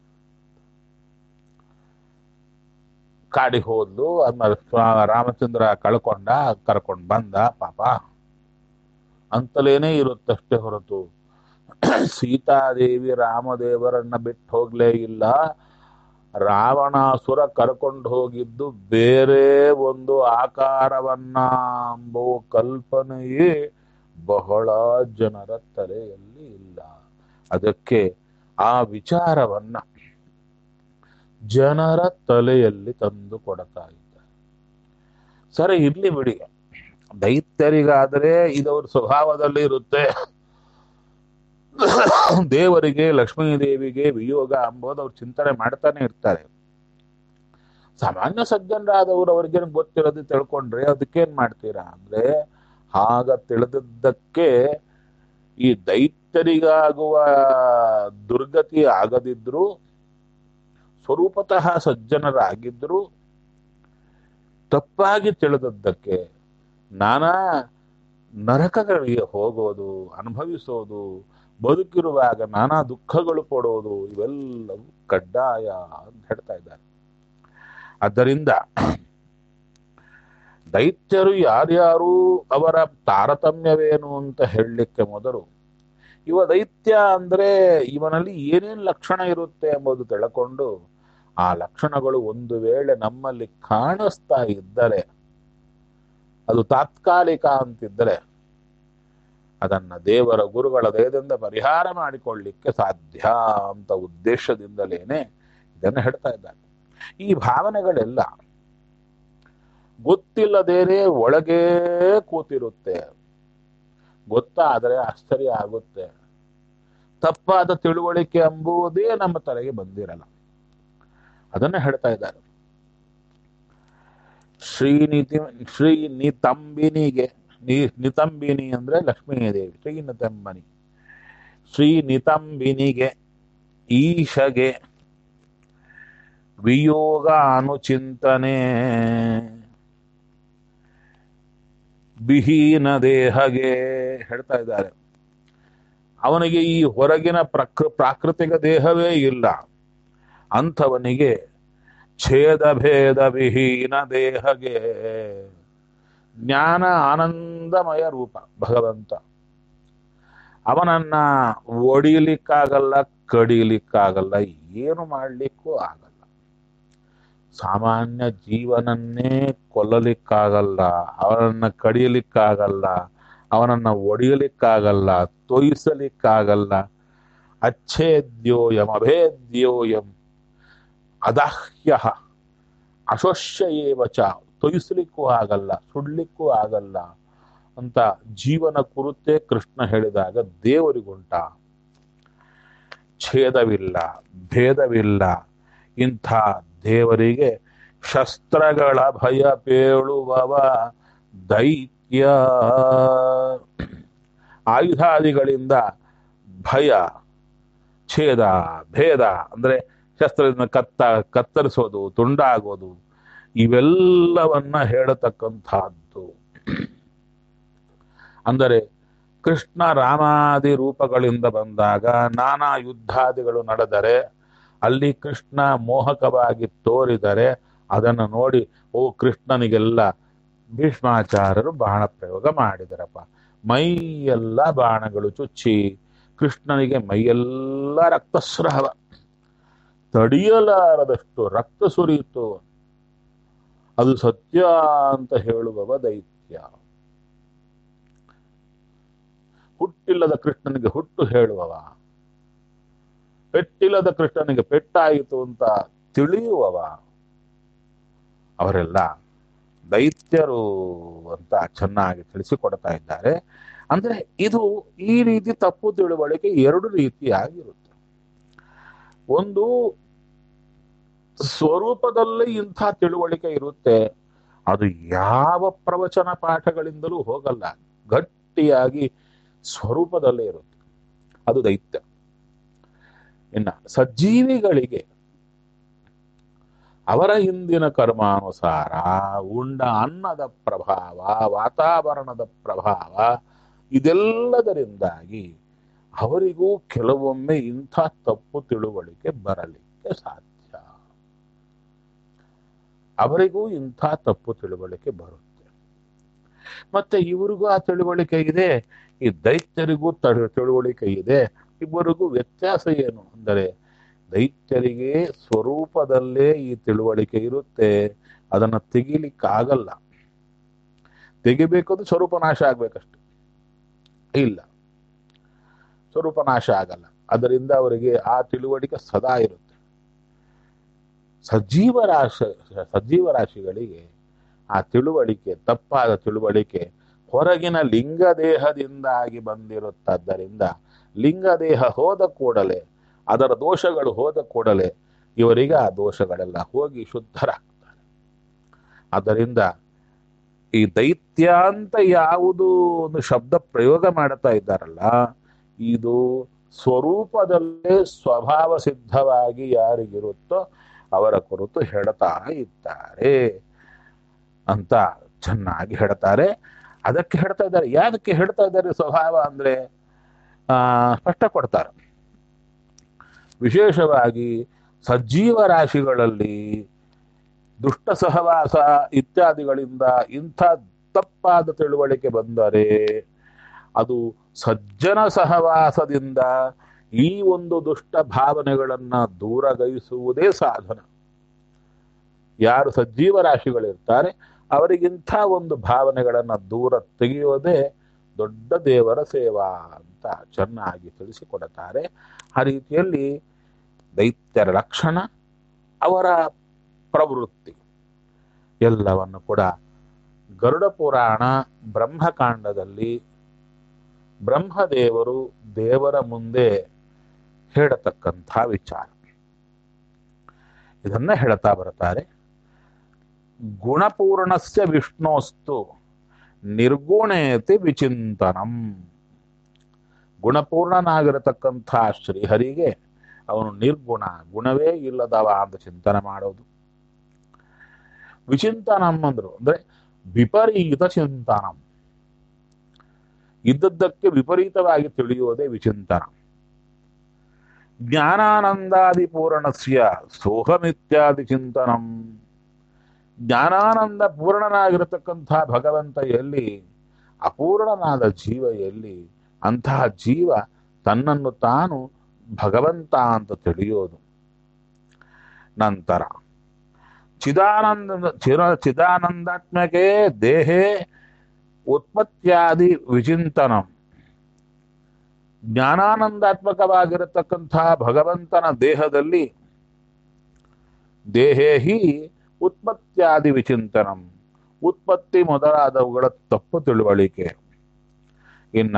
ಕಾಡಿಗೆ ಹೋದ್ಲು ಆದ್ಮೇಲೆ ಸ್ವ- ರಾಮಚಂದ್ರ ಕಳ್ಕೊಂಡ ಕರ್ಕೊಂಡ್ ಬಂದ ಪಾಪ ಅಂತಲೇನೇ ಇರುತ್ತಷ್ಟೇ ಹೊರತು ಸೀತಾದೇವಿ ರಾಮದೇವರನ್ನ ಬಿಟ್ಟು ಹೋಗ್ಲೇ ಇಲ್ಲ ರಾವಣಾಸುರ ಕರ್ಕೊಂಡು ಹೋಗಿದ್ದು ಬೇರೆ ಒಂದು ಆಕಾರವನ್ನ ಎಂಬೋ ಕಲ್ಪನೆಯೇ ಬಹಳ ಜನರ ತಲೆಯಲ್ಲಿ ಇಲ್ಲ ಅದಕ್ಕೆ ಆ ವಿಚಾರವನ್ನ ಜನರ ತಲೆಯಲ್ಲಿ ತಂದು ಕೊಡ್ತಾ ಇದ್ದಾರೆ ಸರಿ ಇರ್ಲಿ ಬಿಡಿ ದೈತ್ಯರಿಗಾದರೆ ಇದವ್ರ ಸ್ವಭಾವದಲ್ಲಿ ಇರುತ್ತೆ ದೇವರಿಗೆ ಲಕ್ಷ್ಮೀ ದೇವಿಗೆ ವಿಯೋಗ ಅಂಬೋದು ಅವ್ರು ಚಿಂತನೆ ಮಾಡ್ತಾನೆ ಇರ್ತಾರೆ ಸಾಮಾನ್ಯ ಸಜ್ಜನರಾದವರು ಅವ್ರಿಗೇನು ಗೊತ್ತಿರೋದು ತಿಳ್ಕೊಂಡ್ರೆ ಅದಕ್ಕೇನ್ ಮಾಡ್ತೀರಾ ಅಂದ್ರೆ ಆಗ ತಿಳಿದದ್ದಕ್ಕೆ ಈ ದೈತ್ಯರಿಗಾಗುವ ದುರ್ಗತಿ ಆಗದಿದ್ರು ಸ್ವರೂಪತಃ ಸಜ್ಜನರಾಗಿದ್ರು ತಪ್ಪಾಗಿ ತಿಳಿದದ್ದಕ್ಕೆ ನಾನಾ ನರಕಗಳಿಗೆ ಹೋಗೋದು ಅನುಭವಿಸೋದು ಬದುಕಿರುವಾಗ ನಾನಾ ದುಃಖಗಳು ಕೊಡೋದು ಇವೆಲ್ಲವೂ ಕಡ್ಡಾಯ ಅಂತ ಹೇಳ್ತಾ ಇದ್ದಾರೆ ಆದ್ದರಿಂದ ದೈತ್ಯರು ಯಾರ್ಯಾರು ಅವರ ತಾರತಮ್ಯವೇನು ಅಂತ ಹೇಳಲಿಕ್ಕೆ ಮೊದಲು ಇವ ದೈತ್ಯ ಅಂದ್ರೆ ಇವನಲ್ಲಿ ಏನೇನ್ ಲಕ್ಷಣ ಇರುತ್ತೆ ಎಂಬುದು ತಿಳ್ಕೊಂಡು ಆ ಲಕ್ಷಣಗಳು ಒಂದು ವೇಳೆ ನಮ್ಮಲ್ಲಿ ಕಾಣಿಸ್ತಾ ಇದ್ದರೆ ಅದು ತಾತ್ಕಾಲಿಕ ಅಂತಿದ್ದರೆ ಅದನ್ನ ದೇವರ ಗುರುಗಳ ದಯದಿಂದ ಪರಿಹಾರ ಮಾಡಿಕೊಳ್ಳಿಕ್ಕೆ ಸಾಧ್ಯ ಅಂತ ಉದ್ದೇಶದಿಂದಲೇನೆ ಇದನ್ನು ಹೇಳ್ತಾ ಇದ್ದಾರೆ ಈ ಭಾವನೆಗಳೆಲ್ಲ ಗೊತ್ತಿಲ್ಲದೇನೆ ಒಳಗೇ ಕೂತಿರುತ್ತೆ ಗೊತ್ತಾದರೆ ಆಶ್ಚರ್ಯ ಆಗುತ್ತೆ ತಪ್ಪಾದ ತಿಳುವಳಿಕೆ ಎಂಬುದೇ ನಮ್ಮ ತಲೆಗೆ ಬಂದಿರಲ್ಲ ಅದನ್ನ ಹೇಳ್ತಾ ಇದ್ದಾರೆ ಶ್ರೀನಿತಿ ಶ್ರೀ ನಿತಂಬಿನಿಗೆ ನಿ ನಿತಂಬಿನಿ ಅಂದ್ರೆ ಲಕ್ಷ್ಮೀದೇವಿ ಶ್ರೀ ನಿತಂಬನಿ ಶ್ರೀ ನಿತಂಬಿನಿಗೆ ಈಶಗೆ ವಿಯೋಗ ಅನುಚಿಂತನೆ ಬಿಹೀನ ದೇಹಗೆ ಹೇಳ್ತಾ ಇದ್ದಾರೆ ಅವನಿಗೆ ಈ ಹೊರಗಿನ ಪ್ರಕೃ ಪ್ರಾಕೃತಿಕ ದೇಹವೇ ಇಲ್ಲ ಅಂಥವನಿಗೆ ಛೇದ ಭೇದ ವಿಹೀನ ದೇಹಗೆ ಜ್ಞಾನ ಆನಂದಮಯ ರೂಪ ಭಗವಂತ ಅವನನ್ನ ಒಡಿಲಿಕ್ಕಾಗಲ್ಲ ಕಡಿಲಿಕ್ಕಾಗಲ್ಲ ಏನು ಮಾಡ್ಲಿಕ್ಕೂ ಆಗಲ್ಲ ಸಾಮಾನ್ಯ ಜೀವನನ್ನೇ ಕೊಲ್ಲಲಿಕ್ಕಾಗಲ್ಲ ಅವನನ್ನ ಕಡಿಯಲಿಕ್ಕಾಗಲ್ಲ ಅವನನ್ನ ಒಡೆಯಲಿಕ್ಕಾಗಲ್ಲ ತೊಯಿಸಲಿಕ್ಕಾಗಲ್ಲ ಅಚ್ಛೇದ್ಯೋಯಂ ಅಭೇದ್ಯೋಯಂ ಅದಾಹ್ಯ ಅಶೋಷ್ಯ ಏವಚ ತೊಯಿಸ್ಲಿಕ್ಕೂ ಆಗಲ್ಲ ಸುಡ್ಲಿಕ್ಕೂ ಆಗಲ್ಲ ಅಂತ ಜೀವನ ಕುರಿತೇ ಕೃಷ್ಣ ಹೇಳಿದಾಗ ದೇವರಿಗುಂಟ ಛೇದವಿಲ್ಲ ಭೇದವಿಲ್ಲ ಇಂಥ ದೇವರಿಗೆ ಶಸ್ತ್ರಗಳ ಭಯ ಪೇಳುವವ ದೈತ್ಯ ಆಯುಧಾದಿಗಳಿಂದ ಭಯ ಛೇದ ಭೇದ ಅಂದ್ರೆ ಶಸ್ತ್ರದಿಂದ ಕತ್ತ ಕತ್ತರಿಸೋದು ತುಂಡಾಗೋದು ಇವೆಲ್ಲವನ್ನ ಹೇಳತಕ್ಕಂಥದ್ದು ಅಂದರೆ ಕೃಷ್ಣ ರಾಮಾದಿ ರೂಪಗಳಿಂದ ಬಂದಾಗ ನಾನಾ ಯುದ್ಧಾದಿಗಳು ನಡೆದರೆ ಅಲ್ಲಿ ಕೃಷ್ಣ ಮೋಹಕವಾಗಿ ತೋರಿದರೆ ಅದನ್ನು ನೋಡಿ ಓ ಕೃಷ್ಣನಿಗೆಲ್ಲ ಭೀಷ್ಮಾಚಾರ್ಯರು ಬಾಣ ಪ್ರಯೋಗ ಮಾಡಿದರಪ್ಪ ಮೈಯೆಲ್ಲ ಬಾಣಗಳು ಚುಚ್ಚಿ ಕೃಷ್ಣನಿಗೆ ಮೈಯೆಲ್ಲ ರಕ್ತಸ್ರಾವ ತಡೆಯಲಾರದಷ್ಟು ರಕ್ತ ಸುರಿಯಿತು ಅದು ಸತ್ಯ ಅಂತ ಹೇಳುವವ ದೈತ್ಯ ಹುಟ್ಟಿಲ್ಲದ ಕೃಷ್ಣನಿಗೆ ಹುಟ್ಟು ಹೇಳುವವ ಪೆಟ್ಟಿಲ್ಲದ ಕೃಷ್ಣನಿಗೆ ಪೆಟ್ಟಾಯಿತು ಅಂತ ತಿಳಿಯುವವ ಅವರೆಲ್ಲ ದೈತ್ಯರು ಅಂತ ಚೆನ್ನಾಗಿ ತಿಳಿಸಿಕೊಡ್ತಾ ಇದ್ದಾರೆ ಅಂದ್ರೆ ಇದು ಈ ರೀತಿ ತಪ್ಪು ತಿಳುವಳಿಕೆ ಎರಡು ರೀತಿಯಾಗಿರುತ್ತೆ ಒಂದು ಸ್ವರೂಪದಲ್ಲೇ ಇಂಥ ತಿಳುವಳಿಕೆ ಇರುತ್ತೆ ಅದು ಯಾವ ಪ್ರವಚನ ಪಾಠಗಳಿಂದಲೂ ಹೋಗಲ್ಲ ಗಟ್ಟಿಯಾಗಿ ಸ್ವರೂಪದಲ್ಲೇ ಇರುತ್ತೆ ಅದು ದೈತ್ಯ ಇನ್ನ ಸಜ್ಜೀವಿಗಳಿಗೆ ಅವರ ಹಿಂದಿನ ಕರ್ಮಾನುಸಾರ ಉಂಡ ಅನ್ನದ ಪ್ರಭಾವ ವಾತಾವರಣದ ಪ್ರಭಾವ ಇದೆಲ್ಲದರಿಂದಾಗಿ ಅವರಿಗೂ ಕೆಲವೊಮ್ಮೆ ಇಂಥ ತಪ್ಪು ತಿಳುವಳಿಕೆ ಬರಲಿಕ್ಕೆ ಸಾಧ್ಯ ಅವರಿಗೂ ಇಂಥ ತಪ್ಪು ತಿಳುವಳಿಕೆ ಬರುತ್ತೆ ಮತ್ತೆ ಇವರಿಗೂ ಆ ತಿಳುವಳಿಕೆ ಇದೆ ಈ ದೈತ್ಯರಿಗೂ ತ- ತಿಳುವಳಿಕೆ ಇದೆ ಇಬ್ಬರಿಗೂ ವ್ಯತ್ಯಾಸ ಏನು ಅಂದರೆ ದೈತ್ಯರಿಗೆ ಸ್ವರೂಪದಲ್ಲೇ ಈ ತಿಳುವಳಿಕೆ ಇರುತ್ತೆ ಅದನ್ನ ತೆಗಿಲಿಕ್ಕಾಗಲ್ಲ ತೆಗಿಬೇಕಾದ್ರೆ ಸ್ವರೂಪ ನಾಶ ಆಗ್ಬೇಕಷ್ಟೆ ಇಲ್ಲ ಸ್ವರೂಪ ನಾಶ ಆಗಲ್ಲ ಅದರಿಂದ ಅವರಿಗೆ ಆ ತಿಳುವಳಿಕೆ ಸದಾ ಇರುತ್ತೆ ಸಜೀವ ರಾಶಿ ಸಜೀವ ರಾಶಿಗಳಿಗೆ ಆ ತಿಳುವಳಿಕೆ ತಪ್ಪಾದ ತಿಳುವಳಿಕೆ ಹೊರಗಿನ ಲಿಂಗ ದೇಹದಿಂದಾಗಿ ಬಂದಿರುತ್ತದ್ದರಿಂದ ಲಿಂಗ ದೇಹ ಹೋದ ಕೂಡಲೇ ಅದರ ದೋಷಗಳು ಹೋದ ಕೂಡಲೇ ಇವರಿಗೆ ಆ ದೋಷಗಳೆಲ್ಲ ಹೋಗಿ ಶುದ್ಧರಾಗ್ತಾರೆ ಆದ್ದರಿಂದ ಈ ದೈತ್ಯ ಅಂತ ಯಾವುದು ಒಂದು ಶಬ್ದ ಪ್ರಯೋಗ ಮಾಡ್ತಾ ಇದ್ದಾರಲ್ಲ ಇದು ಸ್ವರೂಪದಲ್ಲೇ ಸ್ವಭಾವ ಸಿದ್ಧವಾಗಿ ಯಾರಿಗಿರುತ್ತೋ ಅವರ ಕುರಿತು ಹೇಳ್ತಾ ಇದ್ದಾರೆ ಅಂತ ಚೆನ್ನಾಗಿ ಹೇಳ್ತಾರೆ ಅದಕ್ಕೆ ಹೇಳ್ತಾ ಇದ್ದಾರೆ ಯಾದಕ್ಕೆ ಹೇಳ್ತಾ ಇದ್ದಾರೆ ಸ್ವಭಾವ ಅಂದ್ರೆ ಆ ಸ್ಪಷ್ಟ ಕೊಡ್ತಾರೆ ವಿಶೇಷವಾಗಿ ಸಜ್ಜೀವ ರಾಶಿಗಳಲ್ಲಿ ದುಷ್ಟ ಸಹವಾಸ ಇತ್ಯಾದಿಗಳಿಂದ ಇಂಥ ತಪ್ಪಾದ ತಿಳುವಳಿಕೆ ಬಂದರೆ ಅದು ಸಜ್ಜನ ಸಹವಾಸದಿಂದ ಈ ಒಂದು ದುಷ್ಟ ಭಾವನೆಗಳನ್ನ ದೂರಗೈಸುವುದೇ ಸಾಧನ ಯಾರು ಸಜ್ಜೀವ ರಾಶಿಗಳಿರ್ತಾರೆ ಅವರಿಗಿಂಥ ಒಂದು ಭಾವನೆಗಳನ್ನ ದೂರ ತೆಗೆಯೋದೇ ದೊಡ್ಡ ದೇವರ ಸೇವಾ ಅಂತ ಚೆನ್ನಾಗಿ ತಿಳಿಸಿಕೊಡುತ್ತಾರೆ ಆ ರೀತಿಯಲ್ಲಿ ದೈತ್ಯರ ಲಕ್ಷಣ ಅವರ ಪ್ರವೃತ್ತಿ ಎಲ್ಲವನ್ನು ಕೂಡ ಗರುಡ ಪುರಾಣ ಬ್ರಹ್ಮಕಾಂಡದಲ್ಲಿ ಬ್ರಹ್ಮದೇವರು ದೇವರ ಮುಂದೆ ಹೇಳತಕ್ಕಂಥ ವಿಚಾರ ಇದನ್ನ ಹೇಳ್ತಾ ಬರ್ತಾರೆ ಗುಣಪೂರ್ಣಸ್ಯ ವಿಷ್ಣೋಸ್ತು ನಿರ್ಗುಣೇತಿ ವಿಚಿಂತನಂ ಗುಣಪೂರ್ಣನಾಗಿರತಕ್ಕಂಥ ಶ್ರೀಹರಿಗೆ ಅವನು ನಿರ್ಗುಣ ಗುಣವೇ ಇಲ್ಲದವ ಅಂತ ಚಿಂತನೆ ಮಾಡೋದು ವಿಚಿಂತನಂ ಅಂದ್ರು ಅಂದ್ರೆ ವಿಪರೀತ ಚಿಂತನಂ ಇದ್ದದ್ದಕ್ಕೆ ವಿಪರೀತವಾಗಿ ತಿಳಿಯುವುದೇ ವಿಚಿಂತನ ಜ್ಞಾನಾನಂದಾದಿ ಪೂರ್ಣಸ್ಯ ಸೋಹಮಿತ್ಯಾದಿ ಚಿಂತನಂ ಜ್ಞಾನಾನಂದ ಪೂರ್ಣನಾಗಿರತಕ್ಕಂಥ ಭಗವಂತ ಎಲ್ಲಿ ಅಪೂರ್ಣನಾದ ಜೀವ ಎಲ್ಲಿ ಅಂತಹ ಜೀವ ತನ್ನನ್ನು ತಾನು ಭಗವಂತ ಅಂತ ತಿಳಿಯೋದು ನಂತರ ಚಿದಾನಂದ ಚಿರ ಚಿದಾನಂದಾತ್ಮಕೆ ದೇಹೇ ಉತ್ಪತ್ತ್ಯಾದಿ ವಿಚಿಂತನಂ ಜ್ಞಾನಾನಂದಾತ್ಮಕವಾಗಿರತಕ್ಕಂಥ ಭಗವಂತನ ದೇಹದಲ್ಲಿ ದೇಹೇಹಿ ಉತ್ಪತ್ತಿಯಾದಿ ವಿಚಿಂತನಂ ಉತ್ಪತ್ತಿ ಮೊದಲಾದವುಗಳ ತಪ್ಪು ತಿಳುವಳಿಕೆ ಇನ್ನ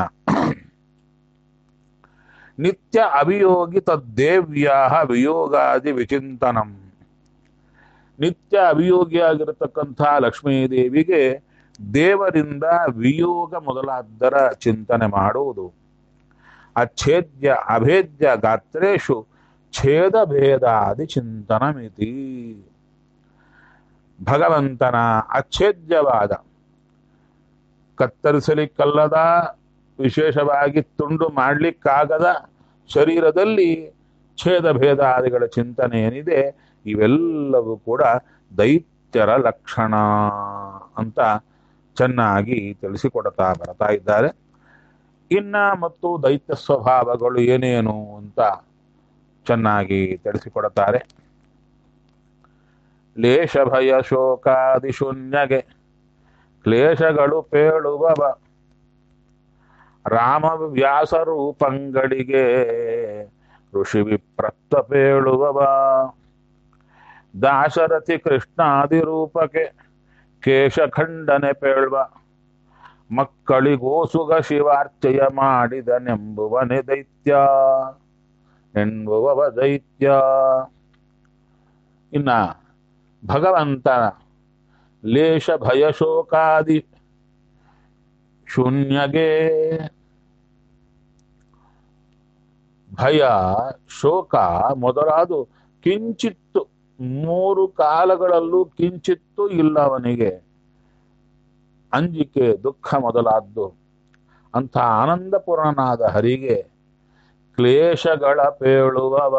ನಿತ್ಯ ಅಭಿಯೋಗಿ ತದ್ದೇವ್ಯಾ ವಿಯೋಗಾದಿ ವಿಚಿಂತನಂ ನಿತ್ಯ ಅಭಿಯೋಗಿಯಾಗಿರತಕ್ಕಂಥ ಲಕ್ಷ್ಮೀದೇವಿಗೆ ದೇವರಿಂದ ವಿಯೋಗ ಮೊದಲಾದ್ದರ ಚಿಂತನೆ ಮಾಡುವುದು ಅಚ್ಛೇದ್ಯ ಅಭೇದ್ಯ ಗಾತ್ರೇಶು ಛೇದ ಭೇದಾದಿ ಚಿಂತನಮಿತಿ ಭಗವಂತನ ಅಚ್ಛೇದ್ಯವಾದ ಕತ್ತರಿಸಲಿಕ್ಕಲ್ಲದ ವಿಶೇಷವಾಗಿ ತುಂಡು ಮಾಡಲಿಕ್ಕಾಗದ ಶರೀರದಲ್ಲಿ ಛೇದ ಭೇದಾದಿಗಳ ಚಿಂತನೆ ಏನಿದೆ ಇವೆಲ್ಲವೂ ಕೂಡ ದೈತ್ಯರ ಲಕ್ಷಣ ಅಂತ ಚೆನ್ನಾಗಿ ತಿಳಿಸಿಕೊಡ್ತಾ ಬರ್ತಾ ಇದ್ದಾರೆ ಇನ್ನ ಮತ್ತು ದೈತ್ಯ ಸ್ವಭಾವಗಳು ಏನೇನು ಅಂತ ಚೆನ್ನಾಗಿ ತಿಳಿಸಿಕೊಡುತ್ತಾರೆ ಲೇಷ ಭಯ ಶೋಕಾದಿ ಶೂನ್ಯಗೆ ಕ್ಲೇಶಗಳು ಪೇಳುವವ ರಾಮ ವ್ಯಾಸ ರೂಪಂಗಳಿಗೆ ಋಷಿ ವಿಪ್ರತ್ವ ಪೇಳುವವ ದಾಶರಥಿ ಕೃಷ್ಣಾದಿ ರೂಪಕ್ಕೆ ಕೇಶಖಂಡನೆ ಪೇಳ್ವ ಮಕ್ಕಳಿಗೋಸುಗ ಶಿವಾರ್ಚಯ ಮಾಡಿದನೆಂಬುವನೆ ದೈತ್ಯ ಎನ್ನುವವ ದೈತ್ಯ ಇನ್ನ ಭಗವಂತನ ಲೇಷ ಭಯ ಶೋಕಾದಿ ಶೂನ್ಯಗೆ ಭಯ ಶೋಕ ಮೊದಲಾದ ಕಿಂಚಿತ್ತು ಮೂರು ಕಾಲಗಳಲ್ಲೂ ಕಿಂಚಿತ್ತು ಇಲ್ಲ ಅವನಿಗೆ ಅಂಜಿಕೆ ದುಃಖ ಮೊದಲಾದ್ದು ಅಂಥ ಆನಂದಪೂರ್ಣನಾದ ಹರಿಗೆ ಕ್ಲೇಶಗಳ ಪೇಳುವವ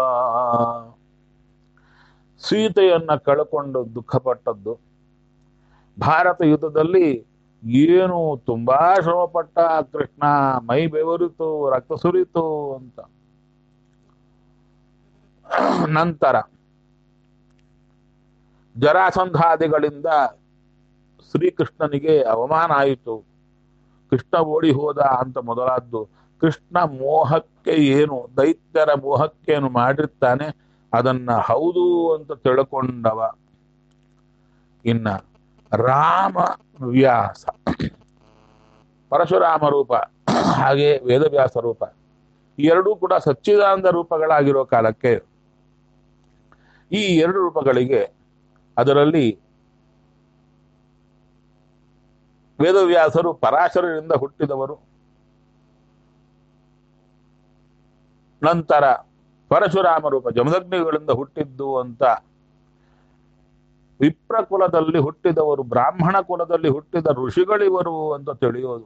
ಸೀತೆಯನ್ನ ಕಳ್ಕೊಂಡು ದುಃಖಪಟ್ಟದ್ದು ಭಾರತ ಯುದ್ಧದಲ್ಲಿ ಏನು ತುಂಬಾ ಶ್ರಮಪಟ್ಟ ಕೃಷ್ಣ ಮೈ ಬೆವರಿತು ರಕ್ತ ಸುರಿತು ಅಂತ ನಂತರ ಜರಾಸಂಧಾದಿಗಳಿಂದ ಶ್ರೀಕೃಷ್ಣನಿಗೆ ಅವಮಾನ ಆಯಿತು ಕೃಷ್ಣ ಓಡಿ ಹೋದ ಅಂತ ಮೊದಲಾದ್ದು ಕೃಷ್ಣ ಮೋಹಕ್ಕೆ ಏನು ದೈತ್ಯರ ಮೋಹಕ್ಕೇನು ಮಾಡಿರ್ತಾನೆ ಅದನ್ನ ಹೌದು ಅಂತ ತಿಳ್ಕೊಂಡವ ಇನ್ನ ರಾಮ ವ್ಯಾಸ ಪರಶುರಾಮ ರೂಪ ಹಾಗೆ ವೇದವ್ಯಾಸ ರೂಪ ಈ ಎರಡೂ ಕೂಡ ಸಚ್ಚಿದಾನಂದ ರೂಪಗಳಾಗಿರೋ ಕಾಲಕ್ಕೆ ಈ ಎರಡು ರೂಪಗಳಿಗೆ ಅದರಲ್ಲಿ ವೇದವ್ಯಾಸರು ಪರಾಶರರಿಂದ ಹುಟ್ಟಿದವರು ನಂತರ ಪರಶುರಾಮ ರೂಪ ಜಮದಗ್ನಿಗಳಿಂದ ಹುಟ್ಟಿದ್ದು ಅಂತ ವಿಪ್ರ ಕುಲದಲ್ಲಿ ಹುಟ್ಟಿದವರು ಬ್ರಾಹ್ಮಣ ಕುಲದಲ್ಲಿ ಹುಟ್ಟಿದ ಋಷಿಗಳಿವರು ಅಂತ ತಿಳಿಯೋದು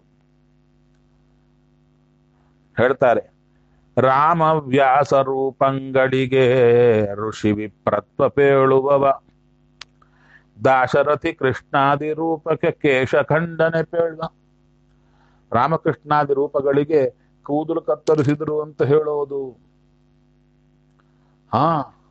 ಹೇಳ್ತಾರೆ ರಾಮ ವ್ಯಾಸ ರೂಪಂಗಳಿಗೆ ಋಷಿ ವಿಪ್ರತ್ವ ಪೇಳುವವ ದಾಶರಥಿ ಕೃಷ್ಣಾದಿ ರೂಪಕ್ಕೆ ಕೇಶ ಖಂಡನೆ ಪೇಳ್ದ ರಾಮಕೃಷ್ಣಾದಿ ರೂಪಗಳಿಗೆ ಕೂದಲು ಕತ್ತರಿಸಿದ್ರು ಅಂತ ಹೇಳೋದು ಹಾ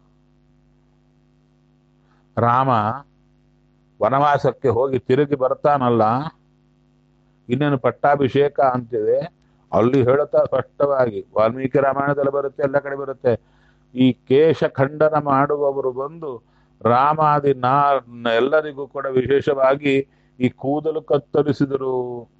ರಾಮ ವನವಾಸಕ್ಕೆ ಹೋಗಿ ತಿರುಗಿ ಬರ್ತಾನಲ್ಲ ಇನ್ನೇನು ಪಟ್ಟಾಭಿಷೇಕ ಅಂತಿದೆ ಅಲ್ಲಿ ಹೇಳುತ್ತಾ ಸ್ಪಷ್ಟವಾಗಿ ವಾಲ್ಮೀಕಿ ರಾಮಾಯಣದಲ್ಲಿ ಬರುತ್ತೆ ಎಲ್ಲ ಕಡೆ ಬರುತ್ತೆ ಈ ಕೇಶ ಖಂಡನ ಮಾಡುವವರು ಬಂದು ರಾಮಾದಿ ನಾ ಎಲ್ಲರಿಗೂ ಕೂಡ ವಿಶೇಷವಾಗಿ ಈ ಕೂದಲು ಕತ್ತರಿಸಿದರು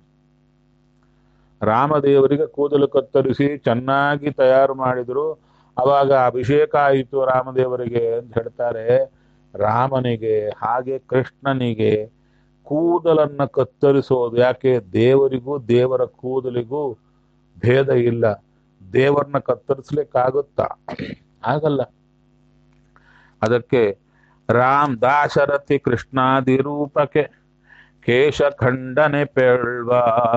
ರಾಮದೇವರಿಗೆ ಕೂದಲು ಕತ್ತರಿಸಿ ಚೆನ್ನಾಗಿ ತಯಾರು ಮಾಡಿದ್ರು ಅವಾಗ ಅಭಿಷೇಕ ಆಯಿತು ರಾಮದೇವರಿಗೆ ಅಂತ ಹೇಳ್ತಾರೆ ರಾಮನಿಗೆ ಹಾಗೆ ಕೃಷ್ಣನಿಗೆ ಕೂದಲನ್ನ ಕತ್ತರಿಸೋದು ಯಾಕೆ ದೇವರಿಗೂ ದೇವರ ಕೂದಲಿಗೂ ಭೇದ ಇಲ್ಲ ದೇವರನ್ನ ಕತ್ತರಿಸ್ಲಿಕ್ಕಾಗುತ್ತಾ ಆಗಲ್ಲ ಅದಕ್ಕೆ ರಾಮ್ ದಾಶರಥಿ ಕೃಷ್ಣಾದಿ ರೂಪಕ್ಕೆ ಕೇಶ ಖಂಡನೆ ಪೇಳ್ವ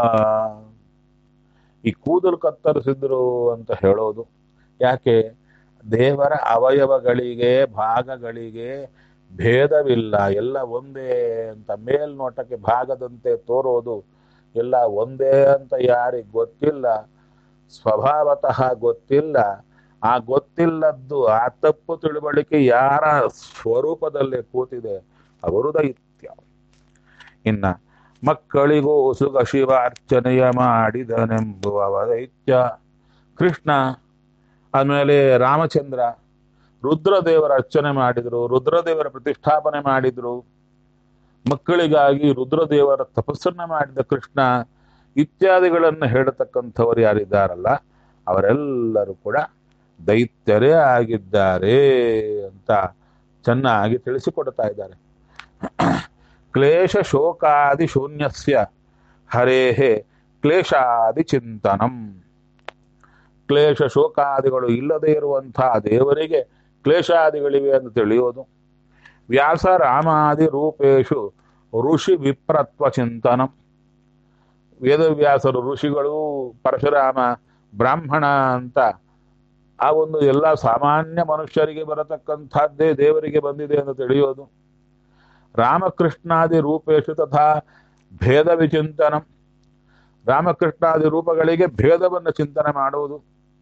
ಈ ಕೂದಲು ಕತ್ತರಿಸಿದ್ರು ಅಂತ ಹೇಳೋದು ಯಾಕೆ ದೇವರ ಅವಯವಗಳಿಗೆ ಭಾಗಗಳಿಗೆ ಭೇದವಿಲ್ಲ ಎಲ್ಲ ಒಂದೇ ಅಂತ ಮೇಲ್ನೋಟಕ್ಕೆ ಭಾಗದಂತೆ ತೋರೋದು ಎಲ್ಲ ಒಂದೇ ಅಂತ ಯಾರಿಗೆ ಗೊತ್ತಿಲ್ಲ ಸ್ವಭಾವತಃ ಗೊತ್ತಿಲ್ಲ ಆ ಗೊತ್ತಿಲ್ಲದ್ದು ಆ ತಪ್ಪು ತಿಳುವಳಿಕೆ ಯಾರ ಸ್ವರೂಪದಲ್ಲಿ ಕೂತಿದೆ ಅವರು ದೈತ್ಯ ಇನ್ನ ಮಕ್ಕಳಿಗೂ ಸುಖ ಶಿವಾರ್ಚನೆಯ ಮಾಡಿದನೆಂಬುವ ದೈತ್ಯ ಕೃಷ್ಣ ಆಮೇಲೆ ರಾಮಚಂದ್ರ ರುದ್ರದೇವರ ಅರ್ಚನೆ ಮಾಡಿದರು ರುದ್ರದೇವರ ಪ್ರತಿಷ್ಠಾಪನೆ ಮಾಡಿದರು ಮಕ್ಕಳಿಗಾಗಿ ರುದ್ರದೇವರ ತಪಸ್ಸನ್ನ ಮಾಡಿದ ಕೃಷ್ಣ ಇತ್ಯಾದಿಗಳನ್ನು ಹೇಳತಕ್ಕಂಥವರು ಯಾರಿದ್ದಾರಲ್ಲ ಅವರೆಲ್ಲರೂ ಕೂಡ ದೈತ್ಯರೇ ಆಗಿದ್ದಾರೆ ಅಂತ ಚೆನ್ನಾಗಿ ತಿಳಿಸಿಕೊಡ್ತಾ ಇದ್ದಾರೆ ಕ್ಲೇಶ ಶೋಕಾದಿ ಶೂನ್ಯಸ್ಯ ಹರೇಹೇ ಕ್ಲೇಶಾದಿ ಚಿಂತನಂ ಕ್ಲೇಶ ಶೋಕಾದಿಗಳು ಇಲ್ಲದೆ ಇರುವಂತಹ ದೇವರಿಗೆ ಕ್ಲೇಶಾದಿಗಳಿವೆ ಎಂದು ತಿಳಿಯೋದು ವ್ಯಾಸ ರಾಮಾದಿ ರೂಪೇಶು ಋಷಿ ವಿಪ್ರತ್ವ ಚಿಂತನಂ ವೇದವ್ಯಾಸರು ಋಷಿಗಳು ಪರಶುರಾಮ ಬ್ರಾಹ್ಮಣ ಅಂತ ಆ ಒಂದು ಎಲ್ಲ ಸಾಮಾನ್ಯ ಮನುಷ್ಯರಿಗೆ ಬರತಕ್ಕಂಥದ್ದೇ ದೇವರಿಗೆ ಬಂದಿದೆ ಎಂದು ತಿಳಿಯೋದು ರಾಮಕೃಷ್ಣಾದಿ ರೂಪೇಶು ತಥಾ ಭೇದ ವಿಚಿಂತನಂ ರಾಮಕೃಷ್ಣಾದಿ ರೂಪಗಳಿಗೆ ಭೇದವನ್ನು ಚಿಂತನೆ ಮಾಡುವುದು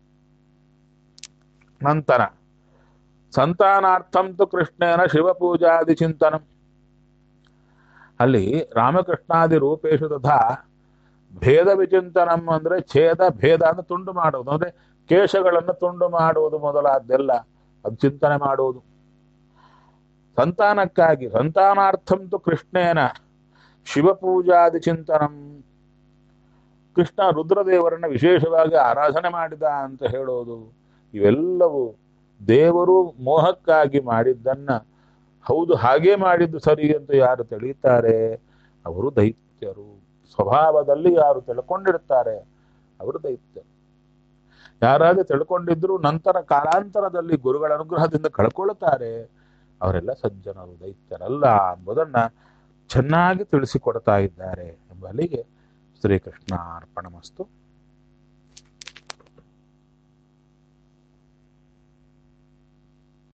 ನಂತರ ಸಂತಾನಾರ್ಥಂ ತು ಕೃಷ್ಣೇನ ಶಿವಪೂಜಾದಿ ಚಿಂತನಂ ಅಲ್ಲಿ ರಾಮಕೃಷ್ಣಾದಿ ರೂಪೇಶು ತಥಾ ಭೇದ ವಿಚಿಂತನಂ ಅಂದ್ರೆ ಛೇದ ಭೇದ ಅಂತ ತುಂಡು ಮಾಡುವುದು ಅಂದ್ರೆ ಕೇಶಗಳನ್ನು ತುಂಡು ಮಾಡುವುದು ಮೊದಲಾದ್ದೆಲ್ಲ ಅದು ಚಿಂತನೆ ಮಾಡುವುದು ಸಂತಾನಕ್ಕಾಗಿ ಸಂತಾನಾರ್ಥಂ ತು ಕೃಷ್ಣೇನ ಶಿವಪೂಜಾದಿ ಚಿಂತನಂ ಕೃಷ್ಣ ರುದ್ರದೇವರನ್ನ ವಿಶೇಷವಾಗಿ ಆರಾಧನೆ ಮಾಡಿದ ಅಂತ ಹೇಳೋದು ಇವೆಲ್ಲವೂ ದೇವರು ಮೋಹಕ್ಕಾಗಿ ಮಾಡಿದ್ದನ್ನ ಹೌದು ಹಾಗೆ ಮಾಡಿದ್ದು ಸರಿ ಅಂತ ಯಾರು ತಿಳಿಯುತ್ತಾರೆ ಅವರು ದೈತ್ಯರು ಸ್ವಭಾವದಲ್ಲಿ ಯಾರು ತಿಳ್ಕೊಂಡಿರ್ತಾರೆ ಅವರು ದೈತ್ಯರು ಯಾರಾದ್ರೂ ತಿಳ್ಕೊಂಡಿದ್ರು ನಂತರ ಕಾಲಾಂತರದಲ್ಲಿ ಗುರುಗಳ ಅನುಗ್ರಹದಿಂದ ಕಳ್ಕೊಳ್ತಾರೆ ಅವರೆಲ್ಲ ಸಜ್ಜನರು ದೈತ್ಯರಲ್ಲ ಎಂಬುದನ್ನ ಚೆನ್ನಾಗಿ ತಿಳಿಸಿಕೊಡ್ತಾ ಇದ್ದಾರೆ ಎಂಬಲ್ಲಿಗೆ ಶ್ರೀಕೃಷ್ಣ ಅರ್ಪಣಮಸ್ತು